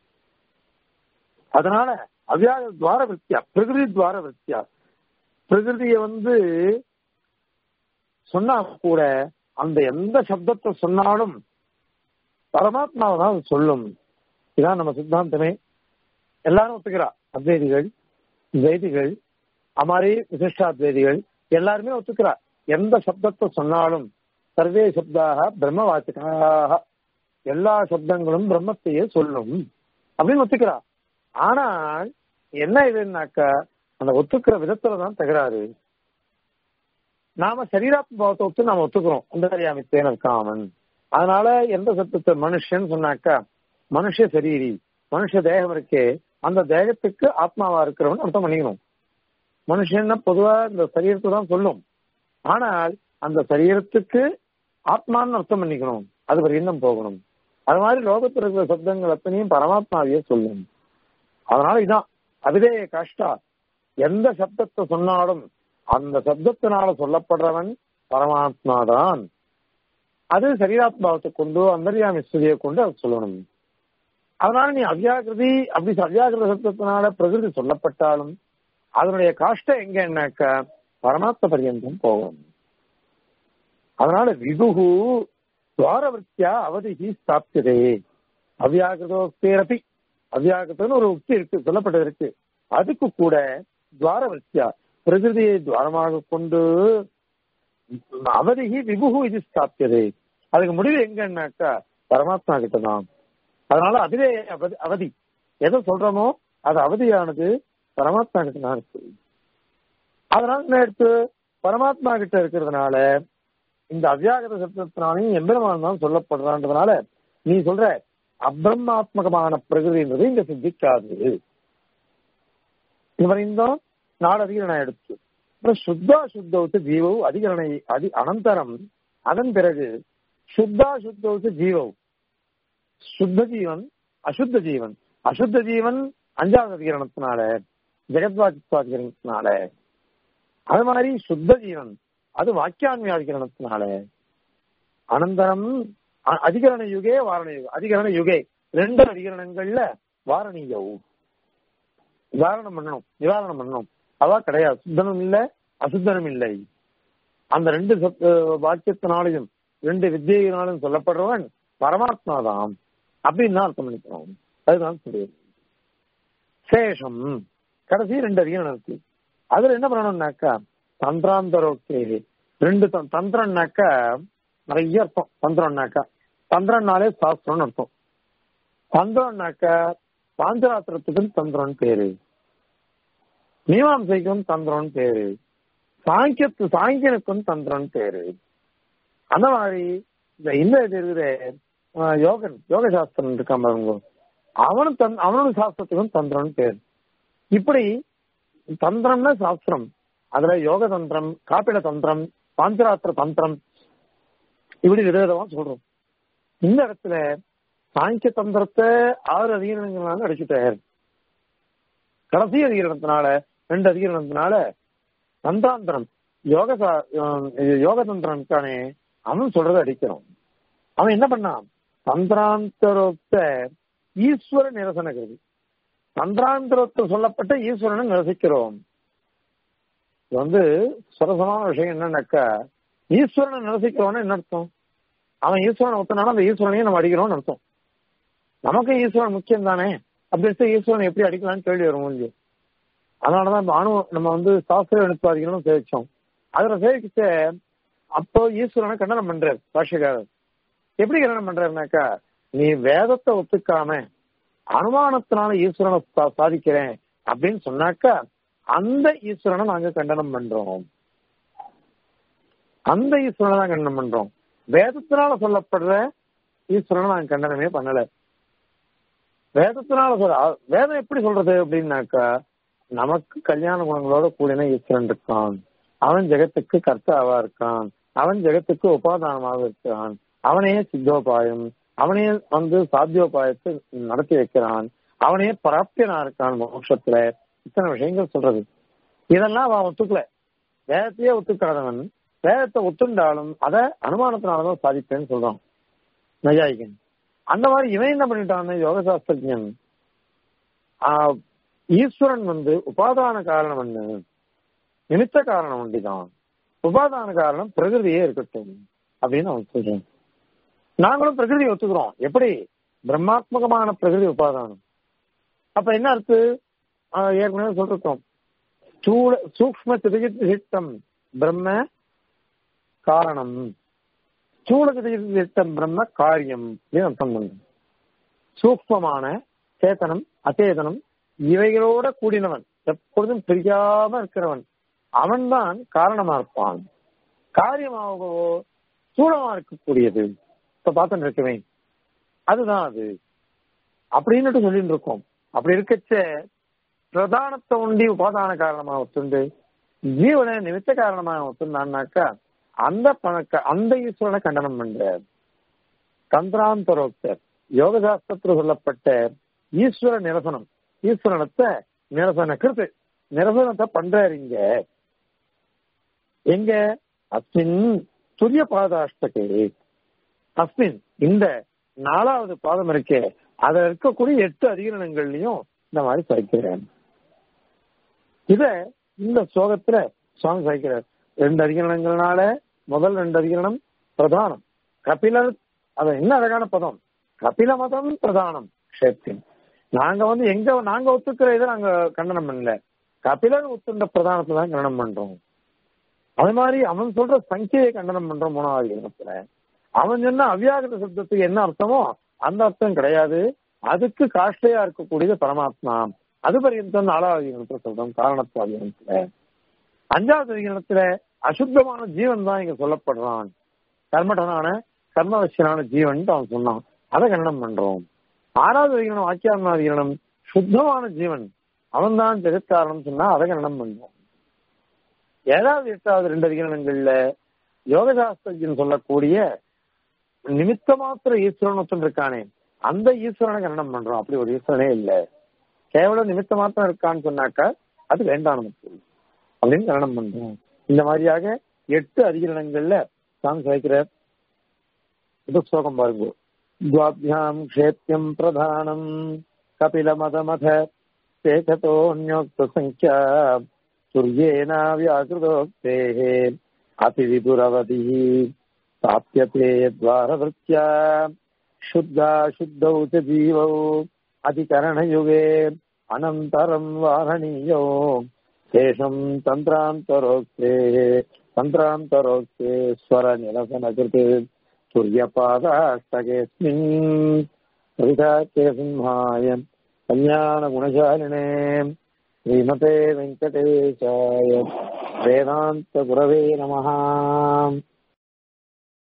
அதனால அவ்யாக துவார விற்த்தியா பிரகிருதி துவார விற்த்தியா பிரகிருதிய வந்து சொன்னா கூட அந்த எந்த சப்தத்தை சொன்னாலும் பரமாத்மாவை தான் அது சொல்லும் இதான் நம்ம சித்தாந்தமே எல்லாரும் ஒத்துக்கிறா அத்வைதிகள் துவைதிகள் அமாரி விசிஷ்டாத்வைதிகள் எல்லாருமே ஒத்துக்கிறா எந்த சப்தத்தை சொன்னாலும் சர்வே சப்தாக பிரம்மவாச்சகாக எல்லா சப்தங்களும் பிரம்மத்தையே சொல்லும் அப்படின்னு ஒத்துக்கிறா ஆனால் என்ன இதுன்னாக்கா அந்த ஒத்துக்கிற விதத்துல தான் தகராறு நாம சரீராத்ம பாவத்தை ஒத்து நாம ஒத்துக்கிறோம் அந்தரியாமித்தேன் இருக்காமன் அதனால எந்த சத்தத்தை மனுஷன் சொன்னாக்கா மனுஷ சரீரி மனுஷ தேகம் இருக்கே அந்த தேகத்துக்கு ஆத்மாவா இருக்கிறவன் அர்த்தம் பண்ணிக்கணும் மனுஷன்னா பொதுவா இந்த சரீரத்தை தான் சொல்லும் ஆனால் அந்த சரீரத்துக்கு ஆத்மான்னு அர்த்தம் பண்ணிக்கணும் அது வரையும் போகணும் அது மாதிரி லோகத்தில் இருக்கிற சப்தங்கள் அத்தனையும் பரமாத்மாவையே சொல்லும் அதனால இதான் அதுவே கஷ்டா எந்த சப்தத்தை சொன்னாலும் அந்த சப்தத்தினால சொல்லப்படுறவன் பரமாத்மா தான் அது சரீராத்மாவத்தை கொண்டு அந்தர்யாமி ஸ்துதியை கொண்டு அதை சொல்லணும் அதனால நீ அவ்யாகிருதி அப்படி அவ்யாகிருத சப்தத்தினால பிரகிருதி சொல்லப்பட்டாலும் அதனுடைய காஷ்டம் எங்கன்னாக்க பரமாத்ம பரியந்தம் போகும் அதனால விபுகு துவாரவர்த்தியா அவதிகி ஸ்தாபியதே அவ்யாகிருதோக்தேரப்பி அவ்யாகிருதம்னு ஒரு உக்தி இருக்கு சொல்லப்பட்டது இருக்கு அதுக்கு கூட துவாரவர்த்தியா பிரகிருதியை துவாரமாக கொண்டு அவதிகி விபுகு இது ஸ்தாபியதே அதுக்கு முடிவு எங்கன்னாக்கா பரமாத்மா கிட்ட தான் அதனால அதுவே அவதி அவதி எதை சொல்றோமோ அது அவதியானது பரமாத்மா கிட்ட தான் இருக்கு அதனால என்ன எடுத்து பரமாத்மா கிட்ட இருக்கிறதுனால இந்த அவ்யாகத சப்தத்தினாலையும் எம்பெருமான் தான் சொல்லப்படுறான்றதுனால நீ சொல்ற அப்ரமாத்மகமான பிரகிருதின்றது இங்க சித்திக்காது இவரையும் நாடதிகரணம் எடுத்து அப்புறம் சுத்தா சுத்தவுத்து ஜீவவு அதிகரணை அதி அனந்தரம் அதன் பிறகு சுத்தா சுத்தவுத்து ஜீவவு சுத்த ஜீவன் அசுத்த ஜீவன் அசுத்த ஜீவன் அஞ்சாவது அதிகரணத்தினால ஜெகத்வாதித்வாதிகரணத்தினால அது மாதிரி சுத்த ஜீவன் அது வாக்கியான்மியாதிகரணத்தினால அனந்தரம் அ- அதிகரண யுகே வாரண யுக அதிகரண யுகே ரெண்டு அதிகரணங்கள்ல வாரணீயவும் நிவாரணம் பண்ணணும் நிவாரணம் பண்ணணும் அவா கிடையாது சுத்தனும் இல்ல அசுத்தனும் இல்லை அந்த ரெண்டு சத்- அஹ் வாக்கியத்தினாலையும் ரெண்டு வித்தியினாலும் சொல்லப்படுறவன் பரமாத்மா தான் அப்படின்னு தான் அர்த்தம் பண்ணிக்கணும் அதுதான் சொல்லுவது சேஷம் கடைசி ரெண்டு அதிகாரம் இருக்கு அதுல என்ன பண்ணணும்னாக்கா தந்திராந்தரோக்தே ரெண்டு தந்- தந்திரம்னாக்கா நிறைய அர்த்தம் தந்திரம்னாக்கா தந்திரம்னாலே சாஸ்திரம்னு அர்த்தம் தந்திரம்னாக்கா பாஞ்சராத்திரத்துக்கும் தந்திரம்னு பேரு மீமாம்சைக்கும் தந்திரம்னு பேரு சாங்கியத்து சாங்கியனுக்கும் தந்திரம்னு பேரு அந்த மாதிரி இந்த இந்த இது இருக்குது ஆஹ் யோகன் யோக சாஸ்திரம் இருக்காம அவங்க அவனும் தன் அவனோட சாஸ்திரத்துக்கும் தந்திரம்னு பேர் இப்படி தந்திரம்னா சாஸ்திரம் அதுல யோக தந்திரம் காப்பிட தந்திரம் பாஞ்சராத்திர தந்திரம் இப்படி விதவிதமா சொல்றோம் இந்த இடத்துல சாங்கிய தந்திரத்தை ஆறு அதிகரணங்களால அடிச்சுட்டார் கடைசி அதிகரணத்தினால ரெண்டு அதிகரணத்தினால தந்திராந்தரம் யோக சா- ஆஹ் இது யோக தந்திரம் இருக்கானே அவன் சொல்றதை அடிக்கிறோம் அவன் என்ன பண்ணான் தந்திராந்தரோக்த ஈஸ்வர நிரசனகிறது தந்திராந்தரத்தில் சொல்லப்பட்ட ஈஸ்வரனை நிரசிக்கிறோம் இது வந்து சுரசமான விஷயம் என்னன்னாக்கா ஈஸ்வரனை நிரசிக்கிறோம்னா என்ன அர்த்தம் அவன் ஈஸ்வரனை ஒத்தனால அந்த ஈஸ்வரனையும் நம்ம அடிக்கிறோம்னு அர்த்தம் நமக்கு ஈஸ்வரன் முக்கியம் தானே அப்படி இருக்க ஈஸ்வரனை எப்படி அடிக்கலாம்னு கேள்வி வரும் உங்களுக்கு அதனாலதான் இப்ப அணு நம்ம வந்து சாஸ்திர அனுப்பாதிகளும் சேவிச்சோம் அதுல சேவிச்ச அப்போ ஈஸ்வரனை கண்டனம் பண்றார் பாஷ்யக்காரர் எப்படி கண்டனம் பண்றாருனாக்கா நீ வேதத்தை ஒத்துக்காம அனுமானத்தினால ஈஸ்வரனை சா- சாதிக்கிறேன் அப்படின்னு சொன்னாக்கா அந்த ஈஸ்வரனை நாங்க கண்டனம் பண்றோம் அந்த ஈஸ்வரனை தான் கண்டனம் பண்றோம் வேதத்தினால சொல்லப்படுற ஈஸ்வரனை நாங்க கண்டனமே பண்ணல வேதத்தினால சொல்ற அ- வேதம் எப்படி சொல்றது அப்படின்னாக்கா நமக்கு கல்யாண குணங்களோட கூடின ஈஸ்வரன் இருக்கான் அவன் ஜெகத்துக்கு கர்த்தாவா இருக்கான் அவன் ஜெகத்துக்கு உபாதானமாக இருக்கான் அவனே சித்தோபாயம் அவனே வந்து சாத்தியோபாயத்தை நடத்தி வைக்கிறான் அவனே பராப்தியனா இருக்கான் மோட்சத்துல இத்தனை விஷயங்கள் சொல்றது இதெல்லாம் அவன் ஒத்துக்கல வேதத்தையே ஒத்துக்காதவன் வேதத்தை ஒத்துண்டாலும் அதை அனுமானத்தினாலதான் சாதிப்பேன்னு சொல்றான் நையாயிகன் அந்த மாதிரி இவன் என்ன பண்ணிட்டான் யோக சாஸ்திரஜன் ஆஹ், ஈஸ்வரன் வந்து உபாதான காரணம் என்ன நிமித்த காரணம் ஒண்டிதான் உபாதான காரணம் பிரகிருதியே இருக்கட்டும் அப்படின்னு அவன் சொல்றான் நாங்களும் பிரகிருதியை ஒத்துக்கிறோம் எப்படி பிரம்மாத்மகமான பிரகிருதி உபாதானம் அப்ப என்ன அர்த்து ஆஹ், ஏற்கனவே சொல்லிருக்கோம் ஸ்தூல சூக்ம சிதகித்தம் பிரம்ம காரணம் ஸ்தூல சிதகித்தம் பிரம்ம காரியம் அப்படின்னு அர்த்தம் பண்ணும் சூக்மமான சேத்தனம் அச்சேதனம் இவைகளோட கூடினவன் எப்பொழுதும் பிரியாம இருக்கிறவன் அவன்தான் காரணமா இருப்பான் காரியமாகவோ ஸ்தூலமா இருக்கக்கூடியது இப்ப பார்த்துட்டு இருக்கவே அதுதான் அது அப்படின்னு சொல்லிட்டு இருக்கோம் அப்படி இருக்கச்ச பிரதானத்தை உண்டி உபாதான காரணமா ஒத்துண்டு ஜீவனை நிமித்த காரணமாக ஒத்துண்டான்னாக்கா அந்த பணக்க அந்த ஈஸ்வரனை கண்டனம் பண்ற தந்திராந்தரோக்தர் யோகசாஸ்திரத்தில் சொல்லப்பட்ட ஈஸ்வர நிரசனம் ஈஸ்வரனத்தை நிரசன கிருத்து நிரசனத்தை பண்றாரு இங்க எங்க அஸ்மின் துரிய பாதாஷ்டகே அஸ்மின் இந்த நாலாவது பாதம் இருக்கே அதுல இருக்கக்கூடிய எட்டு அதிகரணங்கள்லயும் இந்த மாதிரி சாய்க்கிறேன் இத இந்த ஸ்லோகத்துல சுவாமி சாய்க்கிறார் ரெண்டு அதிகரணங்கள்னால முதல் ரெண்டு அதிகரணம் பிரதானம் கபிலர் அது என்ன அழகான பதம் கபில மதம் பிரதானம் க்ஷேத்திரம் நாங்க வந்து எங்க நாங்க ஒத்துக்கிற இதை நாங்க கண்டனம் பண்ணல கபிலர் ஒத்துண்ட பிரதானத்தை தான் கண்டனம் பண்றோம் அது மாதிரி அவன் சொல்ற சங்கியை கண்டனம் பண்றோம் மூணாவது அதிகரணத்துல அவன் சொன்ன அவ்யாகிருத சப்தத்துக்கு என்ன அர்த்தமோ அந்த அர்த்தம் கிடையாது அதுக்கு காஷ்டையா இருக்கக்கூடியது பரமாத்மா அது பரியந்தம் நாலாவது அதிகரணத்துல சொல்றோம் காரணத்துவ அதிகரணத்துல அஞ்சாவது அதிகரணத்துல அசுத்தமான ஜீவன் தான் இங்க சொல்லப்படுறான் கர்மடனான கர்மவசியனான ஜீவன் அவன் சொன்னான் அதை கண்டனம் பண்றோம் ஆறாவது அதிகரணம் ஆக்கியாரண அதிகரணம் சுத்தமான ஜீவன் அவன் தான் ஜெகத்காரணம் சொன்னா அதை கண்டனம் பண்றோம் ஏழாவது எட்டாவது ரெண்டு அதிகரணங்கள்ல யோகசாஸ்திரஜன் சொல்லக்கூடிய நிமித்த மாத்திர ஈஸ்வரன் ஒருத்தன் இருக்கானே அந்த ஈஸ்வரனை கண்டனம் பண்றோம் அப்படி ஒரு ஈஸ்வரனே இல்ல கேவலம் நிமித்த மாத்திரம் இருக்கான்னு சொன்னாக்கா அது வேண்டாம் நமக்கு அப்படின்னு கண்டனம் பண்றோம் இந்த மாதிரியாக எட்டு அதிகரணங்கள்ல சாமி சாய்க்கிற இது ஸ்லோகம் பாருங்க द्वाभ्याम् क्षेत्यम् प्रधानम् कपिलमदमथ चेततोऽन्योक्तसङ्ख्या सूर्येनाव्याकृतोक्तेः अतिविपुरवतिः प्राप्यते द्वारवृत्या शुद्धा शुद्धौ च जीवौ अधिकरणयुगे अनन्तरम् वारणीयो शेषम् तन्त्रान्तरोक्तेः तन्त्रान्तरोक्ते स्वरनिरसनकृते सूर्यपादाष्टकेऽस्मिन् कविताख्ये सिंहाय कल्याणगुणशालिने श्रीमते वेङ्कटेशाय वेदान्तगुरवे नमः